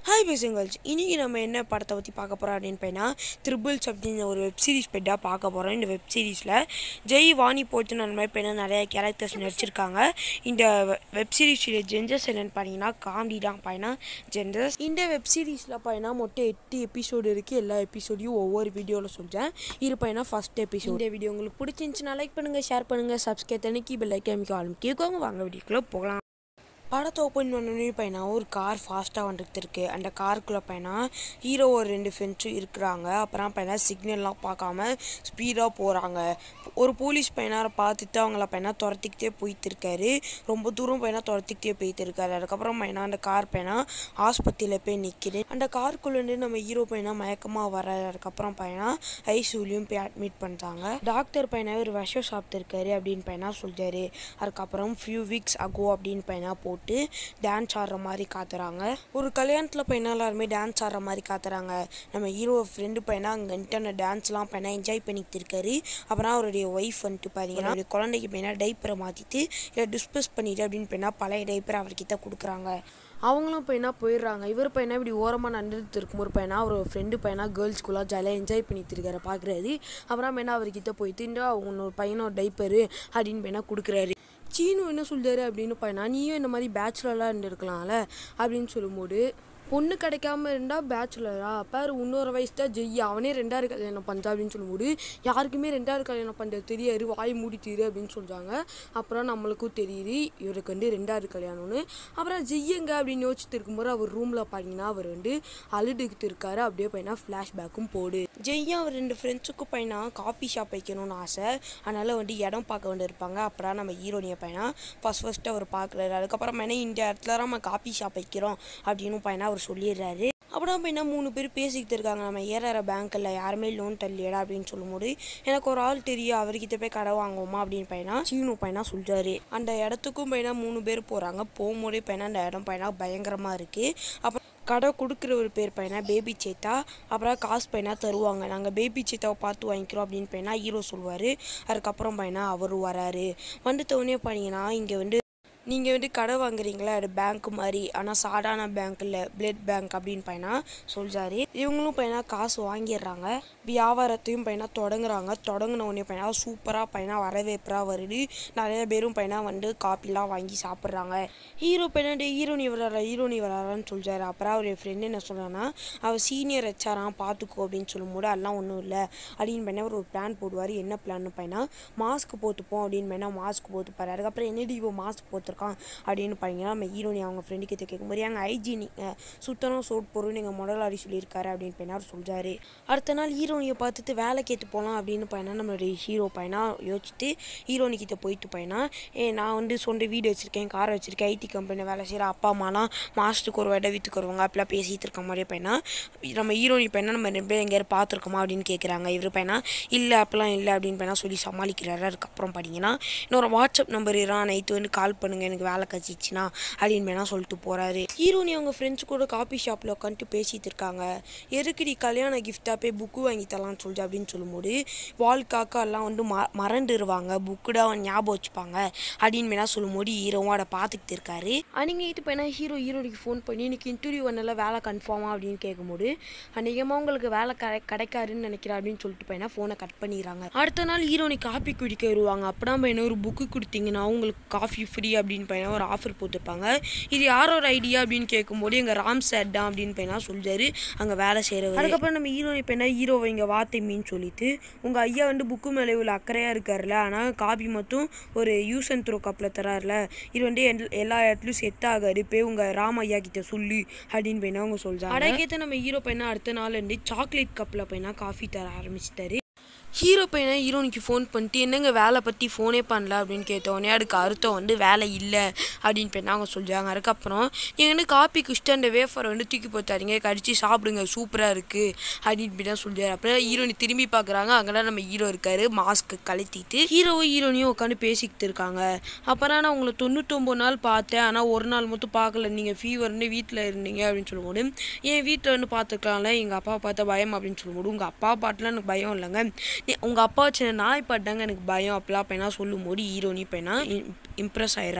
hi பேசுங்கள்ஸ் இன்றைக்கி நம்ம என்ன படத்தை பற்றி பார்க்க போகிறோம் அப்படின்னு பார்த்தீங்கன்னா த்ரிபிள்ஸ் அப்படின்னு ஒரு வெப் சீரிஸ் பெட்டாக பார்க்க போகிறோம் இந்த வெப் சீரிஸில் ஜெய் வாணி போட்டுன்னு அந்த மாதிரி பார்த்தீங்கன்னா நிறைய கேரக்டர்ஸ் நடிச்சிருக்காங்க இந்த வெப் சீரிஸோட ஜென்ஜர்ஸ் என்னென்னு பார்த்தீங்கன்னா காமெடி தான் பார்த்தீங்கன்னா ஜென்ஜர்ஸ் இந்த வெப் சீரிஸில் பார்த்தீங்கன்னா மொத்தம் எட்டு எபிசோடு இருக்குது எல்லா எபிசோடையும் ஒவ்வொரு வீடியோவில் சொல்கிறேன் இது பார்த்தீங்கன்னா ஃபஸ்ட் எபிசோட் இந்த வீடியோ உங்களுக்கு பிடிச்சிருந்துச்சுன்னா லைக் பண்ணுங்கள் ஷேர் பண்ணுங்கள் சப்ஸ்கிரைப் பண்ணி கீபெல் லைக் அமைக்க ஆரம்பிக்கோங்க வாங்க வீடியோக்குள்ளே போகலாம் படத்தை ஓப்பன் பண்ணோன்னே பையனா ஒரு கார் ஃபாஸ்ட்டாக வந்துட்டு இருக்கு அந்த காருக்குள்ளே பையனா ஹீரோ ஒரு ரெண்டு ஃப்ரெண்ட்ஸும் இருக்கிறாங்க அப்புறம் பையனா சிக்னல்லாம் பார்க்காம ஸ்பீடாக போகிறாங்க ஒரு போலீஸ் பையனாரை பார்த்துட்டு அவங்கள பையனா துரத்திக்கிட்டே போயிட்டு இருக்காரு ரொம்ப தூரம் பையனா துரத்திக்கிட்டே போயிட்டு இருக்காரு அதுக்கப்புறம் பையனா அந்த கார் பையனா ஆஸ்பத்திரியில் போய் நிற்கிது அந்த காருக்குள்ளேருந்து நம்ம ஹீரோ பையனா மயக்கமாக வர அதுக்கப்புறம் பையனா ஐசியூலையும் போய் அட்மிட் பண்ணிட்டாங்க டாக்டர் பையனா ஒரு விஷம் சாப்பிட்டுருக்காரு அப்படின்னு பையனா சொல்லிட்டாரு அதுக்கப்புறம் ஃபியூ வீக்ஸ் அகோ அப்படின்னு பையனா போட்டு போட்டு டான்ஸ் ஆடுற மாதிரி காத்துறாங்க ஒரு கல்யாணத்தில் பையனா எல்லாருமே டான்ஸ் ஆடுற மாதிரி காத்துறாங்க நம்ம ஹீரோ ஃப்ரெண்டு பையனா அங்கே அந்த டான்ஸ்லாம் பையனா என்ஜாய் பண்ணிட்டு இருக்காரு அப்புறம் அவருடைய ஒய்ஃப் வந்துட்டு பார்த்தீங்கன்னா அவருடைய குழந்தைக்கு பையனா டைப்பரை மாற்றிட்டு இல்லை டிஸ்பஸ் பண்ணிட்டு அப்படின்னு பையனா பழைய டைப்பரை அவர்கிட்ட கொடுக்குறாங்க அவங்களும் பையனா போயிடுறாங்க இவர் பையனா இப்படி ஓரமாக நடந்துட்டு இருக்கும் ஒரு பையனா அவர் ஃப்ரெண்டு பையனா கேர்ள்ஸ் ஸ்கூலாக ஜாலியாக என்ஜாய் பண்ணிட்டு இருக்காரு பார்க்குறாரு அப்புறம் பையனா அவர்கிட்ட போயிட்டு இந்த உன்னோட பையனோட டைப்பரு அப்படின்னு பையனா கொடுக்குறாரு சீனு என்ன சொல்கிறாரு அப்படின்னு பையனா நீயும் இந்த மாதிரி பேச்சுலராக இருந்திருக்கலாம்ல அப்படின்னு சொல்லும்போது பொண்ணு கிடைக்காம இருந்தால் பேச்சுலரா பாரு இன்னொரு வயசு தான் ஜெய் அவனே ரெண்டாவது கல்யாணம் பண்ணுறா அப்படின்னு சொல்லும்போது யாருக்குமே ரெண்டாவது கல்யாணம் பண்ணுறது தெரியாது வாய் மூடித்தீரு அப்படின்னு சொல்கிறாங்க அப்புறம் நம்மளுக்கும் தெரியுது இவருக்கு வந்து ரெண்டாவது கல்யாணம்னு அப்புறம் ஜெய்யங்க அப்படின்னு யோசிச்சுட்டு இருக்கும்போது அவர் ரூமில் பார்த்தீங்கன்னா அவர் வந்து அழுதுகிட்டு இருக்காரு அப்படியே பையனா ஃப்ளாஷ்பேக்கும் போடு ஜெய்யா அவர் ரெண்டு ஃப்ரெண்ட்ஸுக்கும் பையனா காஃபி ஷாப் வைக்கணும்னு ஆசை அதனால் வந்து இடம் பார்க்க வேண்டி இருப்பாங்க அப்புறம் நம்ம ஹீரோனியை பையனா ஃபஸ்ட் ஃபஸ்ட்டு அவர் பார்க்குறாரு அதுக்கப்புறம் பையனா இந்த இடத்துல நம்ம காஃபி ஷாப் வைக்கிறோம் அப்படின்னு பையனா அவர் சொல்லிடுறாரு அப்புறம் பையனா மூணு பேர் பேசிக்கிட்டு இருக்காங்க நம்ம ஏறார பேங்க்கில் யாருமே லோன் தள்ளியடா அப்படின்னு சொல்லும்போது எனக்கு ஒரு ஆள் தெரியும் அவர்கிட்ட போய் கடை வாங்குவோமா அப்படின்னு பையனா சீனு பையனா சொல்கிறாரு அந்த இடத்துக்கும் பையனா மூணு பேர் போகிறாங்க போகும்போதே பையனா அந்த இடம் பையனா பயங்கரமாக இருக்குது அப்புறம் கடை கொடுக்குற ஒரு பேர் பையனா பேபி சேத்தா அப்புறம் காசு பையனா தருவாங்க நாங்கள் பேபி சேத்தாவை பார்த்து வாங்கிக்கிறோம் அப்படின்னு பையனா ஹீரோ சொல்லுவார் அதுக்கப்புறம் பையனா அவரும் வராரு வந்துட்டோடனே பார்த்தீங்கன்னா இங்கே வந்து நீங்கள் வந்து கடை வாங்குறீங்களா அது பேங்க் மாதிரி ஆனால் சாதாரண பேங்க் இல்லை பிளட் பேங்க் அப்படின்னு பையனா சொல்கிறாரு இவங்களும் பையனா காசு வாங்கிடுறாங்க வியாபாரத்தையும் பையனா தொடங்குறாங்க தொடங்கின உடனே பையனா சூப்பராக பையனா வரவேற்பராக வருது நிறைய பேரும் பையனா வந்து காப்பிலாம் வாங்கி சாப்பிட்றாங்க ஹீரோ பையனா ஹீரோனி வராரா ஹீரோனி வராரான்னு சொல்கிறாரு அப்புறம் அவர் ஃப்ரெண்டு என்ன சொல்கிறான்னா அவர் சீனியர் வச்சாரான் பார்த்துக்கோ அப்படின்னு சொல்லும்போது அதெல்லாம் ஒன்றும் இல்லை அப்படின்னு பையனா ஒரு பிளான் போடுவார் என்ன பிளான்னு பையனா மாஸ்க் போட்டுப்போம் அப்படின்னு பையனா மாஸ்க் போட்டுப்பாரு அதுக்கப்புறம் என்னடி இவன் மாஸ்க் போட்டு கொடுத்துருக்கான் அப்படின்னு பார்த்தீங்கன்னா நம்ம ஹீரோனி அவங்க ஃப்ரெண்டு கிட்ட கேட்கும்போது எங்கள் ஹைஜீனிக் சுத்தமாக சோட் பொருள் எங்கள் முதலாளி சொல்லியிருக்காரு அப்படின்னு பையனார் சொல்கிறாரு அடுத்த நாள் ஹீரோனியை பார்த்துட்டு வேலை கேட்டு போகலாம் அப்படின்னு பையனா நம்மளுடைய ஹீரோ பையனா யோசிச்சுட்டு ஹீரோனி கிட்ட போயிட்டு பையனா ஏ நான் வந்து சொந்த வீடு வச்சுருக்கேன் கார் வச்சுருக்கேன் ஐடி கம்பெனியில் வேலை செய்கிற அப்பா அம்மாலாம் மாதத்துக்கு ஒரு விட வீட்டுக்கு வருவாங்க அப்படிலாம் பேசிகிட்டு இருக்க மாதிரி பையனா நம்ம ஹீரோனி பையனா நம்ம ரெண்டு பேர் எங்கேயாவது பார்த்துருக்கோமா அப்படின்னு கேட்குறாங்க இவர் பையனா இல்லை அப்பெல்லாம் இல்லை அப்படின்னு பையனா சொல்லி சமாளிக்கிறாரு அதுக்கப்புறம் பார்த்தீங்கன்னா இன்னொரு வாட்ஸ்அப் நம்பர் இறான் நைட்டு வந்து கால் பண்ணுங்க எனக்கு வேலை கச்சிச்சுன்னா அப்படின்னு வேணா சொல்லிட்டு போகிறாரு ஹீரோனி அவங்க ஃப்ரெண்ட்ஸ் கூட காஃபி ஷாப்பில் உட்காந்துட்டு பேசிகிட்டு இருக்காங்க எதுக்குடி கல்யாண கிஃப்டாக போய் புக்கு வாங்கி தரலாம்னு சொல்லிட்டு அப்படின்னு சொல்லும்போது வால் காக்கா எல்லாம் வந்து ம மறந்துடுவாங்க புக்குடா ஞாபகம் வச்சுப்பாங்க அப்படின்னு வேணா சொல்லும்போது ஹீரோவும் அதை பார்த்துக்கிட்டு இருக்காரு அன்னைக்கு பையனா ஹீரோ ஹீரோனிக்கு ஃபோன் பண்ணி இன்னைக்கு இன்டர்வியூ வந்தால வேலை கன்ஃபார்மா அப்படின்னு கேட்கும்போது அநேகமாக உங்களுக்கு வேலை கடை கிடைக்காருன்னு நினைக்கிறேன் அப்படின்னு சொல்லிட்டு பையனா ஃபோனை கட் பண்ணிடுறாங்க அடுத்த நாள் ஹீரோனி காஃபி குடிக்க வருவாங்க அப்பதான் பையனா ஒரு புக்கு கொடுத்தீங்கன்னா உங்களுக்கு காஃபி ஃப்ரீ அப்படின்னு பையனா ஒரு ஆஃபர் போட்டிருப்பாங்க இது யாரோட ஐடியா அப்படின்னு கேட்கும்போது எங்கள் ராம் சார் தான் அப்படின்னு பையனா சொல்றாரு அங்கே வேலை செய்கிறவர் அதுக்கப்புறம் நம்ம ஹீரோனி பையனா ஹீரோவை இங்கே வார்த்தை மீன் சொல்லிட்டு உங்கள் ஐயா வந்து புக்கு மேலே இவ்வளோ அக்கறையாக இருக்கார்ல ஆனால் காபி மட்டும் ஒரு யூஸ் அண்ட் த்ரோ கப்பில் தராருல இது வந்து எல்லா இடத்துலையும் செட் ஆகாது போய் உங்கள் ராம் ஐயா கிட்ட சொல்லு அப்படின்னு பையனா அவங்க சொல்கிறாங்க அடக்கேற்ற நம்ம ஹீரோ பையனா அடுத்த நாள் வந்து சாக்லேட் கப்பில் பையனா காஃபி தர ஆரம்பிச்சிட்டாரு ஹீரோ பையனை ஹீரோனிக்கு ஃபோன் பண்ணிட்டு என்னங்க வேலை பற்றி ஃபோனே பண்ணல அப்படின்னு கேட்டோடனே அதுக்கு அர்த்தம் வந்து வேலை இல்லை அப்படின்னு போய் அவங்க சொல்கிறாங்க அதுக்கப்புறம் நீங்கள் வந்து காப்பி குஷ்டு அந்த வேஃபரை வந்து தூக்கி போத்தாதீங்க கடிச்சு சாப்பிடுங்க சூப்பராக இருக்குது அப்படின்னு போய் தான் சொல்கிறார் அப்புறம் ஹீரோனி திரும்பி பார்க்குறாங்க அங்கெல்லாம் நம்ம ஹீரோ இருக்காரு மாஸ்க்கு கழட்டிட்டு ஹீரோவும் ஹீரோனியும் உட்காந்து பேசிக்கிட்டு இருக்காங்க அப்புறம் நான் உங்களை தொண்ணூத்தொம்பது நாள் பார்த்தேன் ஆனால் ஒரு நாள் மட்டும் பார்க்கல நீங்கள் ஃபீவர்னு வீட்டில் இருந்தீங்க அப்படின்னு சொல்லும்போது என் வீட்டில் வந்து பார்த்துக்கலாம்ல எங்கள் அப்பா பார்த்த பயம் அப்படின்னு சொல்லும்போது உங்கள் அப்பா பாட்டுலாம் எனக்கு பயம் இல்லைங்க உங்கள் அப்பா வச்சு நாய் பாட்டாங்க எனக்கு பயம் அப்படிலாம் பையனா சொல்லும்போது ஹீரோனி பையனா இம்ப்ரெஸ் ஆயிடுறாங்க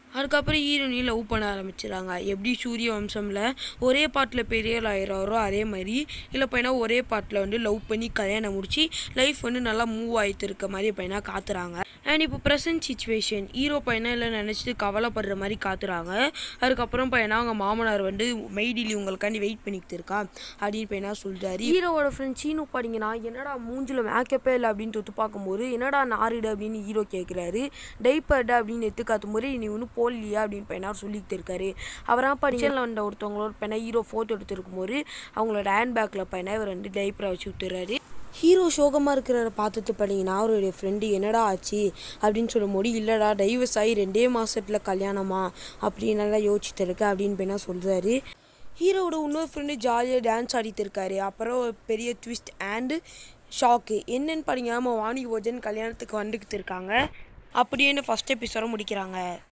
அதுக்கப்புறம் ஹீரோனியும் லவ் பண்ண ஆரம்பிச்சிடுறாங்க எப்படி சூரிய வம்சமில் ஒரே பாட்டில் பெரிய ஆயிடுறாரோ அதே மாதிரி இல்லை பையனா ஒரே பாட்டில் வந்து லவ் பண்ணி கல்யாணம் முடிச்சு லைஃப் வந்து நல்லா மூவ் ஆகிட்டு இருக்க மாதிரி பையனா காத்துறாங்க அண்ட் இப்போ ப்ரெசன்ட் சுச்சுவேஷன் ஹீரோ பையனா இல்லை நினச்சிட்டு கவலைப்படுற மாதிரி காத்துறாங்க அதுக்கப்புறம் பையனா அவங்க மாமனார் வந்து மெய்டிலி உங்களுக்காண்டி வெயிட் பண்ணிக்கிட்டு இருக்கா அப்படின்னு பையனா சொல்றாரு ஹீரோவோட ஃப்ரெண்ட் சீனு பாடிங்கன்னா என்னடா மூஞ்சில் மேக்கப்பே இல்லை அப்படின்னு தொட்டு பார்க்கும்போது என்னடா நாரிடு அப்படின்னு ஹீரோ கேட்குறாரு டைப்பர்டு அப்படின்னு எத்து காத்தும் போது நீ ஒன்றும் போடலையா அப்படின்னு பையனா சொல்லிக்கிட்டு இருக்காரு அவராக படிச்சனில் வந்த ஒருத்தவங்களோட பையனா ஹீரோ ஃபோட்டோ எடுத்துருக்கும் போது அவங்களோட ஹேண்ட் பேக்கில் பையனா இவர் வந்து டைப்பரை வச்சு விட்டுறாரு ஹீரோ சோகமாக இருக்கிறத பார்த்துட்டு பார்த்தீங்கன்னா அவருடைய ஃப்ரெண்டு என்னடா ஆச்சு அப்படின்னு சொல்லும்போது இல்லைடா டைவர்ஸ் ஆகி ரெண்டே மாதத்தில் கல்யாணமா அப்படின்னு நல்லா யோசிச்சுட்டு இருக்க அப்படின்னு பையனா சொல்கிறாரு ஹீரோவோட இன்னொரு ஃப்ரெண்டு ஜாலியாக டான்ஸ் ஆடிட்டு இருக்காரு அப்புறம் ஒரு பெரிய ட்விஸ்ட் அண்டு ஷாக்கு என்னன்னு பாருங்க நம்ம வாணி ஓஜன் கல்யாணத்துக்கு வந்துக்கிட்டு இருக்காங்க அப்படின்னு ஃபஸ்ட் எபிசோட முடிக்கிறாங்க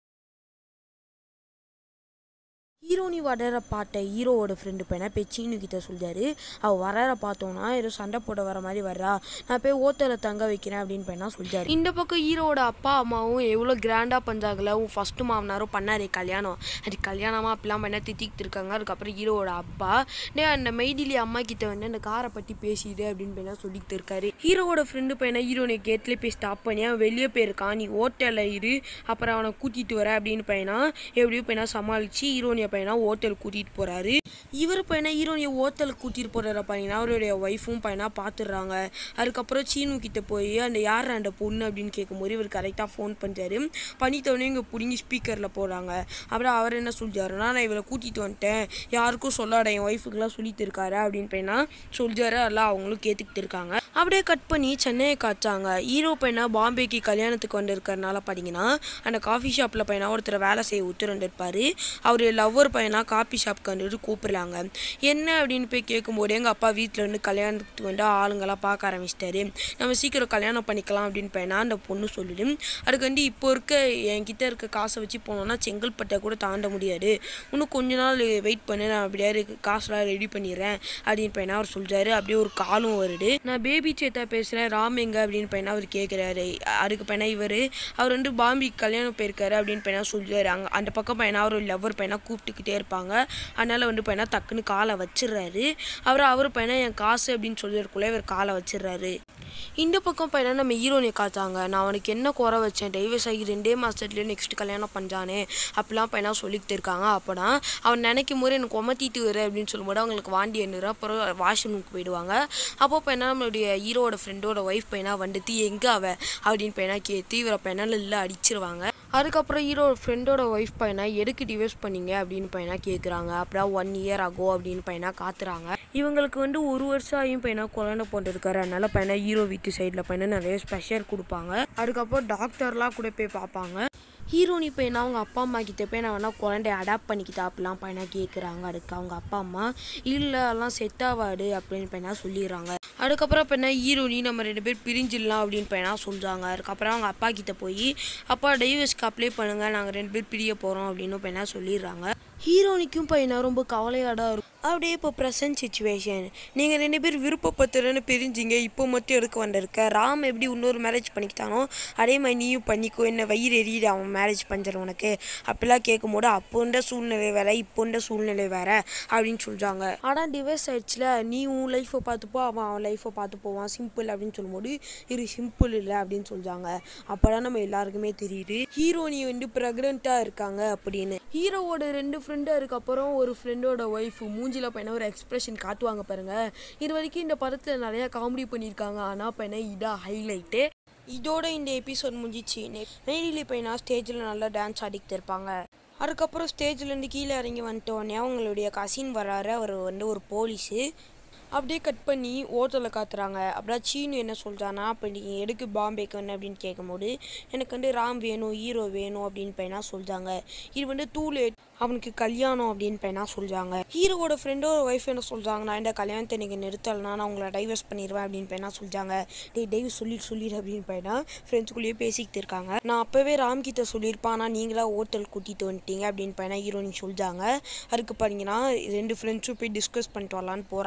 ஹீரோனி வளர பாட்ட ஹீரோவோட ஃப்ரெண்டு பையனை போய் சீனு கிட்ட சொல்றாரு அவள் வளர பார்த்தோன்னா ஏதோ சண்டை போட வர மாதிரி வர்றா நான் போய் ஓத்தல தங்க வைக்கிறேன் அப்படின்னு பையனா சொல்றாரு இந்த பக்கம் ஹீரோவோட அப்பா அம்மாவும் எவ்வளோ கிராண்டாக பஞ்சாகல உன் ஃபஸ்ட்டு மாமனாரும் பண்ணாரு கல்யாணம் அது கல்யாணமா அப்படிலாம் பண்ண திட்டிக்கிட்டு இருக்காங்க அதுக்கப்புறம் ஹீரோவோட அப்பா டே அந்த மெய்டிலி அம்மா கிட்ட வந்து அந்த காரை பற்றி பேசிடு அப்படின்னு பையனா சொல்லிக்கிட்டு இருக்காரு ஹீரோவோட ஃப்ரெண்டு பையனை ஹீரோனை கேட்லேயே போய் ஸ்டாப் பண்ணி அவன் வெளியே போயிருக்கான் நீ ஓட்டலில் இரு அப்புறம் அவனை கூட்டிகிட்டு வர அப்படின்னு பையனா எப்படியோ பையனா சமாளித்து ஹீரோனியை பையனா ஹோட்டல் கூட்டிகிட்டு போகிறாரு இவர் பையனா ஹீரோனியை ஹோட்டலுக்கு கூட்டிகிட்டு போகிற பையனா அவருடைய ஒய்ஃபும் பையனா பார்த்துடுறாங்க அதுக்கப்புறம் சீனு கிட்ட போய் அந்த யார் அந்த பொண்ணு அப்படின்னு கேட்கும்போது இவர் கரெக்டாக ஃபோன் பண்ணுறாரு பண்ணித்தவனே இங்கே பிடிங்கி ஸ்பீக்கரில் போடுறாங்க அப்புறம் அவர் என்ன சொல்லிட்டாருன்னா நான் இவரை கூட்டிகிட்டு வந்துட்டேன் யாருக்கும் சொல்லாட என் ஒய்ஃபுக்கெல்லாம் சொல்லிட்டு இருக்காரு அப்படின்னு பையனா சொல்லிட்டாரு எல்லாம் அவங்களும் கேட்டுக்கிட்டு இருக்காங்க அப்படியே கட் பண்ணி சென்னையை காய்ச்சாங்க ஹீரோ பையனா பாம்பேக்கு கல்யாணத்துக்கு வந்திருக்கறனால பார்த்தீங்கன்னா அந்த காஃபி ஷாப்பில் பையனா ஒருத்தர் வேலை செய்ய உத்தரண்டிருப்பார் அவர் லவ்வர் பையனா காஃபி ஷாப்க்கு வந்துட்டு கூப்பிடுறாங்க என்ன அப்படின்னு போய் கேட்கும்போது எங்கள் அப்பா வீட்டில் இருந்து கல்யாணத்துக்கு வந்து ஆளுங்கெல்லாம் பார்க்க ஆரம்பிச்சிட்டாரு நம்ம சீக்கிரம் கல்யாணம் பண்ணிக்கலாம் அப்படின்னு பையனா அந்த பொண்ணு சொல்லிடு அதுக்கு வந்து இப்போ இருக்க என்கிட்ட இருக்க காசை வச்சு போனோம்னா செங்கல்பட்டை கூட தாண்ட முடியாது இன்னும் கொஞ்ச நாள் வெயிட் பண்ணு நான் அப்படியே காசுலாம் ரெடி பண்ணிடுறேன் அப்படின்னு பையனா அவர் சொல்கிறாரு அப்படியே ஒரு காலும் வருது நான் பேபி சேத்தா பேசுகிறேன் ராம் எங்க அப்படின்னு பையனா அவர் கேட்குறாரு அதுக்கு பையனா இவர் அவர் வந்து பாம்பிக்கு கல்யாணம் போயிருக்காரு அப்படின்னு பையனா சொல்றாரு அங்கே அந்த பக்கம் பையனா அவர் லவ்வர் பையனா கூப்பிட்டுக்கிட்டே இருப்பாங்க அதனால வந்து பையனா டக்குன்னு காலை வச்சிடுறாரு அவர் அவர் பையனா என் காசு அப்படின்னு சொல்லியிருக்குள்ள இவர் காலை வச்சிடுறாரு இந்த பக்கம் பையனா நம்ம ஹீரோனை காத்தாங்க நான் அவனுக்கு என்ன குறை வச்சேன் டைவர்ஸ் ஆகி ரெண்டே மாதத்துலேயே நெக்ஸ்ட் கல்யாணம் பண்ணுறானே அப்படிலாம் பையனா சொல்லிக்கிட்டு இருக்காங்க அப்போனா அவன் நினைக்கும் போது எனக்கு உமத்திட்டு வர அப்படின்னு சொல்லும்போது அவங்களுக்கு வாண்டி எண்ணுற அப்புறம் வாஷ்ரூமுக்கு போயிடுவாங்க அப்போ பையனா நம்மளுடைய ஹீரோட ஃப்ரெண்டோட ஒய்ஃப் பையனா வந்துட்டு எங்கே அவ அப்படின்னு பையனா கேட்டு இவரை பையனால் இல்லை அடிச்சிருவாங்க அதுக்கப்புறம் ஹீரோ ஃப்ரெண்டோட ஒய்ஃப் பையனா எதுக்கு டிவோர்ஸ் பண்ணீங்க அப்படின்னு பையனா கேட்குறாங்க அப்புறம் ஒன் இயர் ஆகோ அப்படின்னு பையனா காத்துறாங்க இவங்களுக்கு வந்து ஒரு வருஷம் ஆகியும் பையனா குழந்தை போட்டுருக்காரு அதனால பையனா ஹீரோ வீட்டு சைடில் பையனா நிறைய ஸ்பெஷல் கொடுப்பாங்க அதுக்கப்புறம் டாக்டர்லாம் கூட போய் பார்ப்பாங்க ஹீரோனி பையனா அவங்க அப்பா அம்மா கிட்ட போய் நான் வேணா குழந்தைய அடாப்ட் பண்ணிக்கிட்டா அப்படிலாம் பையனா கேட்குறாங்க அதுக்கு அவங்க அப்பா அம்மா இல்லை அதெல்லாம் செட் ஆகாது அப்படின்னு பையனா சொல்லிடுறாங்க அதுக்கப்புறம் இப்போ என்ன ஹீரோனி நம்ம ரெண்டு பேர் பிரிஞ்சிடலாம் அப்படின்னு பையனா சொல்கிறாங்க அதுக்கப்புறம் அவங்க அப்பா கிட்ட போய் அப்பா டைவர்ஸ்க்கு அப்ளை பண்ணுங்கள் நாங்கள் ரெண்டு பேர் பிரிய போகிறோம் அப்படின்னு பையனா சொல்லிடுறாங்க ஹீரோனிக்கும் பையனா ரொம்ப கவலையாடா இருக்கும் அப்படியே இப்போ ப்ரெசன்ட் சுச்சுவேஷன் நீங்கள் ரெண்டு பேர் விருப்பப்பட்டுறன்னு பிரிஞ்சிங்க இப்போ மட்டும் எடுக்க வந்திருக்க ராம் எப்படி இன்னொரு மேரேஜ் பண்ணிக்கிட்டானோ அதே மாதிரி நீயும் பண்ணிக்கோ என்ன வயிறு எரியுது அவன் மேரேஜ் பண்ணுற உனக்கு அப்படிலாம் கேட்கும்போது அப்போன்ற சூழ்நிலை வேற இப்போன்ற சூழ்நிலை வேற அப்படின்னு சொல்கிறாங்க ஆனால் டிவைஸ் ஆயிடுச்சுல நீ உன் லைஃப்பை பார்த்துப்போ அவன் அவன் லைஃப்பை பார்த்து போவான் சிம்பிள் அப்படின்னு சொல்லும்போது இது சிம்பிள் இல்லை அப்படின்னு சொல்கிறாங்க அப்போதான் நம்ம எல்லாருக்குமே தெரியுது ஹீரோனி வந்து ப்ரெக்னெண்ட்டாக இருக்காங்க அப்படின்னு ஹீரோவோட ரெண்டு ஃப்ரெண்டாக அதுக்கப்புறம் ஒரு ஃப்ரெண்டோட ஒய்ஃப் மூஞ்சில பையனா ஒரு எக்ஸ்பிரஷன் காட்டுவாங்க பாருங்க இது வரைக்கும் இந்த படத்தில் நிறையா காமெடி பண்ணியிருக்காங்க ஆனால் பையனா இதான் ஹைலைட்டு இதோட இந்த எபிசோட் முடிஞ்சிச்சு நெய்டிலி பையனா ஸ்டேஜில் நல்லா டான்ஸ் ஆடிக்கிட்டு இருப்பாங்க அதுக்கப்புறம் ஸ்டேஜ்லேருந்து கீழே இறங்கி வந்துட்டு உடனே அவங்களுடைய கசின் வராரு அவர் வந்து ஒரு போலீஸு அப்படியே கட் பண்ணி ஓட்டலில் காத்துறாங்க அப்படியே சீனு என்ன சொல்கிறான்னா இப்போ நீ எதுக்கு பாம்பேக்கு வந்த அப்படின்னு கேட்கும்போது எனக்கு வந்து ராம் வேணும் ஹீரோ வேணும் அப்படின்னு பையனா சொல்கிறாங்க இது வந்து டூ லேட் அவனுக்கு கல்யாணம் அப்படின்னு பையனா சொல்கிறாங்க ஹீரோவோட ஃப்ரெண்டோட ஒய்ஃப் என்ன சொல்கிறாங்க நான் இந்த கல்யாணத்தை நீங்கள் நிறுத்தலைனா நான் உங்களை டைவர்ஸ் பண்ணிடுவேன் அப்படின்னு பையனா சொல்கிறாங்க டே டைவர்ஸ் சொல்லிட்டு சொல்லிடு அப்படின்னு பையனா ஃப்ரெண்ட்ஸுக்குள்ளேயே பேசிக்கிட்டு இருக்காங்க நான் அப்போவே ராம் கிட்ட சொல்லியிருப்பேன் ஆனால் நீங்களா ஹோட்டல் கூட்டிகிட்டு வந்துட்டீங்க அப்படின்னு பையனா ஹீரோயின் சொல்கிறாங்க அதுக்கு பாத்தீங்கன்னா ரெண்டு ஃப்ரெண்ட்ஸும் போய் டிஸ்கஸ் பண்ணிட்டு வரலான்னு போகிறாங்க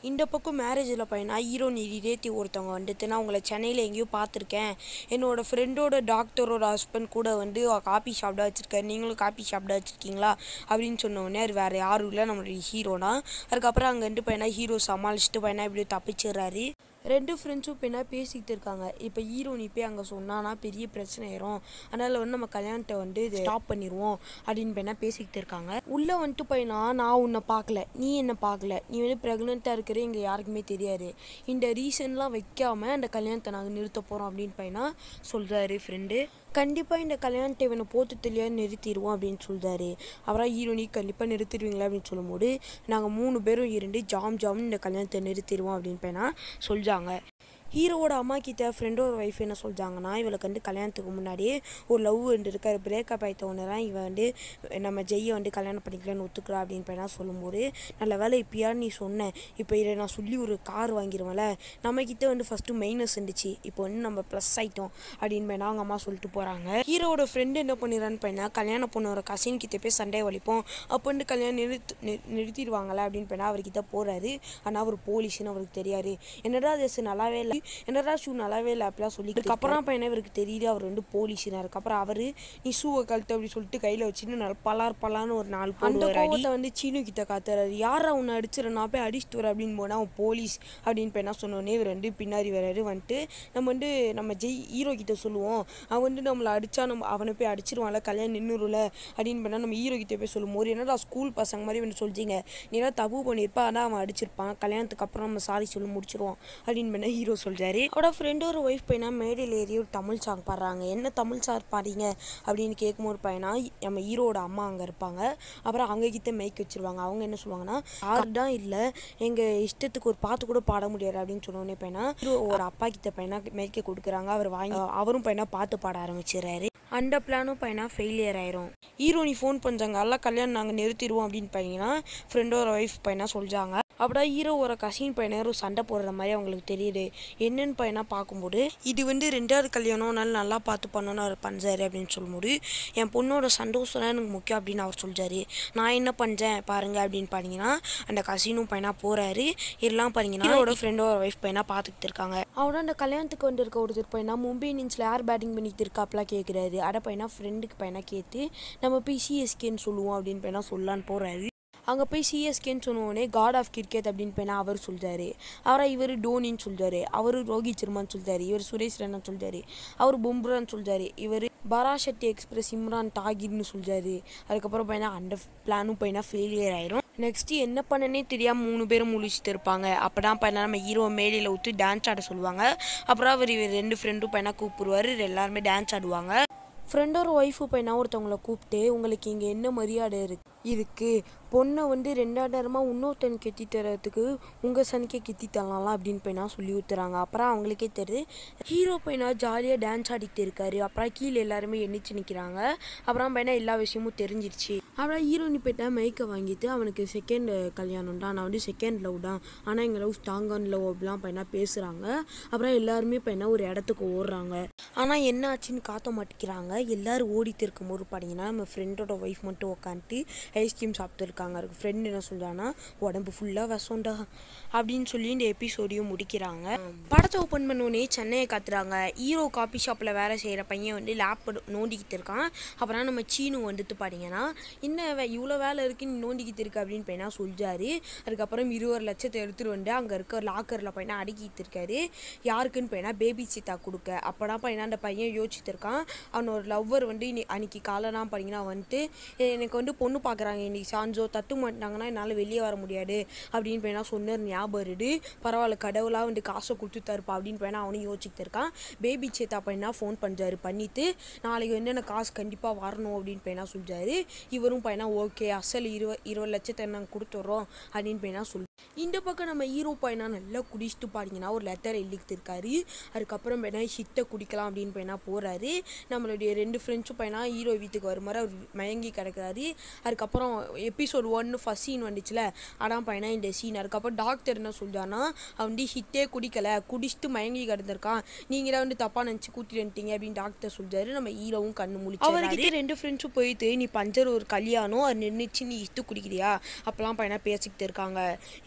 இந்த பக்கம் மேரேஜில் பையனா ஹீரோ ரிலேட்டிவ் ஒருத்தவங்க வந்துட்டு நான் உங்களை சென்னையில் எங்கேயோ பார்த்துருக்கேன் என்னோட ஃப்ரெண்டோட டாக்டரோட ஹஸ்பண்ட் கூட வந்து காபி ஷாப் தான் வச்சுருக்காரு நீங்களும் காபி ஷாப் தான் வச்சுருக்கீங்களா அப்படின்னு சொன்ன உடனே அது வேறு யாரும் இல்லை நம்மளுடைய ஹீரோனா அதுக்கப்புறம் அங்கே இருந்து பையனா ஹீரோ சமாளிச்சுட்டு பையனா இப்படி தப்பிச்சிடுறாரு ரெண்டு ஃப்ரெண்ட்ஸும் இப்போ என்ன பேசிக்கிட்டு இருக்காங்க இப்போ ஹீரோ நீ போய் அங்கே சொன்னானா பெரிய பிரச்சனை ஆயிரும் அதனால் வந்து நம்ம கல்யாணத்தை வந்து ஸ்டாப் பண்ணிடுவோம் அப்படின்னு பையனா பேசிக்கிட்டு இருக்காங்க உள்ளே வந்துட்டு பையனா நான் உன்னை பார்க்கல நீ என்ன பார்க்கல நீ வந்து ப்ரெக்னெண்ட்டாக இருக்கிற இங்கே யாருக்குமே தெரியாது இந்த ரீசன்லாம் வைக்காம அந்த கல்யாணத்தை நாங்கள் நிறுத்த போகிறோம் அப்படின்னு பையனா சொல்கிறாரு ஃப்ரெண்டு கண்டிப்பாக இந்த கல்யாணத்தை இவனை போத்து தெரியாது நிறுத்திடுவோம் அப்படின்னு சொல்கிறாரு அப்புறம் ஹீரோனி கண்டிப்பாக நிறுத்திடுவீங்களா அப்படின்னு சொல்லும்போது நாங்கள் மூணு பேரும் இருந்து ஜாம் ஜாம் இந்த கல்யாணத்தை நிறுத்திடுவோம் அப்படின்னு பையனா சொல்கிறாங்க ஹீரோவோட அம்மா கிட்ட ஃப்ரெண்டோட ஒய்ஃப் என்ன சொல்கிறாங்கன்னா இவளுக்கு வந்து கல்யாணத்துக்கு முன்னாடியே ஒரு லவ் வந்து இருக்காரு பிரேக்கப் ஆகிட்ட ஒன்று தான் இவன் வந்து நம்ம ஜெய்யை வந்து கல்யாணம் பண்ணிக்கலான்னு ஒத்துக்கிறா அப்படின்னு பையனா சொல்லும்போது நல்ல வேலை இப்போயா நீ சொன்னேன் இப்போ இதை நான் சொல்லி ஒரு கார் வாங்கிடுவேன்ல நம்மக்கிட்ட வந்து ஃபஸ்ட்டு மைனஸ் இருந்துச்சு இப்போ வந்து நம்ம ப்ளஸ் ஆகிட்டோம் அப்படின்னு பையனா அவங்க அம்மா சொல்லிட்டு போகிறாங்க ஹீரோவோட ஃப்ரெண்டு என்ன பண்ணிடுறான்னு பையனா கல்யாணம் பொண்ணோட கசின் கிட்ட போய் சண்டை வலிப்போம் அப்போ வந்து கல்யாணம் நிறுத்து நி- நிறுத்திடுவாங்களா அப்படின்னு பையனா அவர்கிட்ட போகிறாரு ஆனால் அவர் போலீஸ்னு அவருக்கு தெரியாது என்னடா அது நல்லாவே இல்லை என்னடா ஷூ நல்லாவே இல்லை அப்படிலாம் சொல்லி அதுக்கப்புறம் பையனா இவருக்கு தெரியுது அவர் வந்து போலீஸ்னு அதுக்கப்புறம் அவர் நீ ஷூவை கழட்டு அப்படி சொல்லிட்டு கையில் வச்சுட்டு நல்ல பலார் பலான்னு ஒரு நாலு அந்த கோவத்தை வந்து சீனு கிட்ட காத்துறாரு யாரா உன்னை அடிச்சிட நான் போய் அடிச்சுட்டு வரேன் அப்படின்னு போனால் அவன் போலீஸ் அப்படின்னு பையனா சொன்னோடனே இவர் வந்து பின்னாடி வராரு வந்துட்டு நம்ம வந்து நம்ம ஜெய் ஹீரோ கிட்ட சொல்லுவோம் அவன் வந்து நம்மளை அடிச்சா நம்ம அவனை போய் அடிச்சிருவான்ல கல்யாணம் நின்றுல அப்படின்னு பண்ணால் நம்ம ஹீரோ கிட்ட போய் சொல்லும்போது என்னடா ஸ்கூல் பசங்க மாதிரி வந்து சொல்லிட்டீங்க நீ ஏதாவது தப்பு பண்ணியிருப்பா அதான் அவன் அடிச்சிருப்பான் கல்யாணத்துக்கு அப்புறம் நம்ம சாரி சொல்லி முடிச்சிருவோம் அப்படின்னு பண்ண ஹீரோ சொல்றாரு அவரோட ஃப்ரெண்டோட ஒய்ஃப் பையனா மேடையில் ஏறி ஒரு தமிழ் சாங் பாடுறாங்க என்ன தமிழ் சார் பாடுறீங்க அப்படின்னு கேட்கும்போது பையனா நம்ம ஹீரோட அம்மா அங்கே இருப்பாங்க அப்புறம் அவங்க கிட்ட மைக் வச்சிருவாங்க அவங்க என்ன சொல்லுவாங்கன்னா யார் தான் இல்லை எங்கள் இஷ்டத்துக்கு ஒரு பாட்டு கூட பாட முடியாது அப்படின்னு சொன்னோடனே பையனா ஒரு அப்பா கிட்ட பையனா மைக்கை கொடுக்குறாங்க அவர் வாங்கி அவரும் பையனா பாட்டு பாட ஆரம்பிச்சிடுறாரு அந்த பிளானும் பையனா ஃபெயிலியர் ஆயிரும் ஹீரோ நீ ஃபோன் பண்ணுறாங்க எல்லாம் கல்யாணம் நாங்கள் நிறுத்திடுவோம் அப்படின்னு பையனா ஃப்ரெண்டோட ஒய்ஃப் பையனா சொல்கிறாங்க அப்படியே ஹீரோ ஒரு கசின் பையனரும் சண்டை போடுற மாதிரி அவங்களுக்கு தெரியுது என்னன்னு பையனா பார்க்கும்போது இது வந்து ரெண்டாவது கல்யாணம் அதனால நல்லா பார்த்து பண்ணணும்னு அவர் பண்ணுறாரு அப்படின்னு சொல்லும்போது என் பொண்ணோட சந்தோஷம் தான் எனக்கு முக்கியம் அப்படின்னு அவர் சொல்கிறாரு நான் என்ன பண்ணுறேன் பாருங்க அப்படின்னு பார்த்தீங்கன்னா அந்த கசினும் பையனா போகிறாரு எல்லாம் பார்த்தீங்கன்னா அவரோட ஃப்ரெண்டோட ஒய்ஃப் பையனா பார்த்துக்கிட்டு இருக்காங்க அவரோட அந்த கல்யாணத்துக்கு வந்திருக்க ஒருத்தர் பையனா மும்பை இந்தியன்ஸில் ஏர் பேட்டிங் பண்ணிட்டு இருக்காப்லாம் கேட்குறாரு அட பையனா ஃப்ரெண்டுக்கு பையனா கேட்டு நம்ம போய் சிஎஸ்கேன்னு சொல்லுவோம் அப்படின்னு பையனா சொல்லலான்னு போகிறாரு அங்கே போய் சிஎஸ்கேன்னு சொன்னோடனே காட் ஆஃப் கிரிக்கெட் அப்படின்னு பையனா அவர் சொல்றாரு அவரை இவர் டோனின்னு சொல்றாரு அவர் ரோஹித் சர்மான்னு சொல்றாரு இவர் சுரேஷ் ரெய்னா சொல்றாரு அவர் பும்ரான்னு சொல்றாரு இவர் பராசக்தி எக்ஸ்பிரஸ் இம்ரான் டாகிர்னு சொல்றாரு அதுக்கப்புறம் பையனா அந்த பிளானும் பையனா ஃபெயிலியர் ஆயிரும் நெக்ஸ்ட் என்ன பண்ணனே தெரியாம மூணு பேரும் முழிச்சிட்டு இருப்பாங்க அப்பதான் பையனா நம்ம ஹீரோ மேடையில் விட்டு டான்ஸ் ஆட சொல்லுவாங்க அப்புறம் அவர் இவர் ரெண்டு ஃப்ரெண்டும் பையனா கூப்பிடுவாரு எல்லாருமே டான்ஸ் ஆடுவாங்க ஃப்ரெண்டோட ஒய்ஃபு பையனா ஒருத்தவங்கள கூப்பிட்டு உங்களுக்கு இங்கே என்ன மரியாதை இருக்கு இதுக்கு பொண்ணை வந்து ரெண்டாவது நேரமாக இன்னொருத்தன் கெத்தி தரத்துக்கு உங்கள் சனுக்கே கெத்தி தரலாம் அப்படின்னு பையனா சொல்லி ஊத்துறாங்க அப்புறம் அவங்களுக்கே தெரியுது ஹீரோ பையனா ஜாலியாக டான்ஸ் ஆடிட்டு இருக்காரு அப்புறம் கீழே எல்லாருமே எண்ணிச்சு நிற்கிறாங்க அப்புறம் பையனா எல்லா விஷயமும் தெரிஞ்சிருச்சு அப்புறம் ஹீரோனி போயிட்டா மைக்கை வாங்கிட்டு அவனுக்கு செகண்ட் கல்யாணம் தான் நான் வந்து செகண்ட் லவ் தான் ஆனால் எங்கள் லவ் ஸ்ட்ராங்கான லவ் அப்படிலாம் பையனா பேசுகிறாங்க அப்புறம் எல்லாருமே பையனா ஒரு இடத்துக்கு ஓடுறாங்க ஆனால் என்ன ஆச்சுன்னு காட்ட மாட்டேங்கிறாங்க எல்லாரும் ஓடிட்டு இருக்கும்போது பார்த்தீங்கன்னா நம்ம ஃப்ரெண்டோட ஒய்ஃப் மட்டும் உட்காந்துட்டு ஐஸ்கிரீம் சாப்பிட்டு இருக்காங்க அதுக்கு ஃப்ரெண்ட் என்ன சொல்றான்னா உடம்பு ஃபுல்லாக விஷம்டா அப்படின்னு சொல்லி இந்த எபிசோடையும் முடிக்கிறாங்க படத்தை ஓப்பன் பண்ணோடனே சென்னையை காத்துறாங்க ஹீரோ காபி ஷாப்பில் வேலை செய்கிற பையன் வந்து லேப் நோண்டிக்கிட்டு இருக்கான் அப்புறம் நம்ம சீனு வந்துட்டு பார்த்தீங்கன்னா என்ன இவ்வளோ வேலை இருக்கு நீ நோண்டிக்கிட்டு இருக்கு அப்படின்னு பையனா சொல்றாரு அதுக்கப்புறம் இருபது லட்சத்தை எடுத்துட்டு வந்து அங்கே இருக்க லாக்கரில் பையனா அடுக்கிட்டு இருக்காரு யாருக்குன்னு பையனா பேபி சீத்தா கொடுக்க அப்போனா பையனா அந்த பையன் யோசிச்சுட்டு இருக்கான் அவனோட லவ்வர் வந்து இன்னி அன்னைக்கு காலைலாம் பார்த்தீங்கன்னா வந்துட்டு "எ- எனக்கு வந்து பொண்ணு பார்க்குறாங்க இன்னைக்கு சாஞ்சோ தட்டு மாட்டாங்கன்னா என்னால் வெளியே வர முடியாது அப்படின்னு பையனா சொன்னார் ஞாபகம் இருக்கு பரவாயில்ல கடவுளாக வந்து காசை கொடுத்து தருப்பா அப்படின்னு பையனா அவனும் யோசிச்சுட்டு இருக்கான் பேபி சேத்தா பையனா ஃபோன் பண்ணுறாரு பண்ணிட்டு நாளைக்கு வந்து எனக்கு காசு கண்டிப்பாக வரணும் அப்படின்னு பையனா சொல்றாரு இவரும் பையனா ஓகே அசல் இருவ இருபது லட்சத்தை நாங்கள் கொடுத்துட்றோம் அப்படின்னு பையனா சொல் இந்த பக்கம் நம்ம ஹீரோ பையனா நல்லா குடிச்சிட்டு பாத்தீங்கன்னா ஒரு லெட்டர் எழுதிட்டு இருக்காரு அதுக்கப்புறம் பையனா ஹிட்டை குடிக்கலாம் அப்படின்னு பையனா போறாரு நம்மளுடைய ரெண்டு ஃப்ரெண்ட்ஸும் பையனா ஹீரோ வீட்டுக்கு வருமாறு அவர் மயங்கி கிடக்குறாரு அதுக்கப்புறம் எபிசோட் ஒன்று ஃபர்ஸ்ட் சீன் வந்துச்சுல அதான் பையனா இந்த சீன் அதுக்கப்புறம் டாக்டர் என்ன சொல்றான்னா அவன் வந்து ஹிட்டே குடிக்கல குடிச்சிட்டு மயங்கி கிடந்திருக்கான் நீங்க தான் வந்து தப்பா நினச்சி கூட்டிட்டு வந்துட்டீங்க அப்படின்னு டாக்டர் சொல்றாரு நம்ம ஹீரோவும் கண்ணு முழிச்சு அவர்கிட்ட ரெண்டு ஃப்ரெண்ட்ஸும் போயிட்டு நீ பஞ்சர் ஒரு கல்யாணம் அது நின்றுச்சு நீ இஷ்டு குடிக்கிறியா அப்பெல்லாம் பையனா பேசிக்கிட்டு இருக்காங்க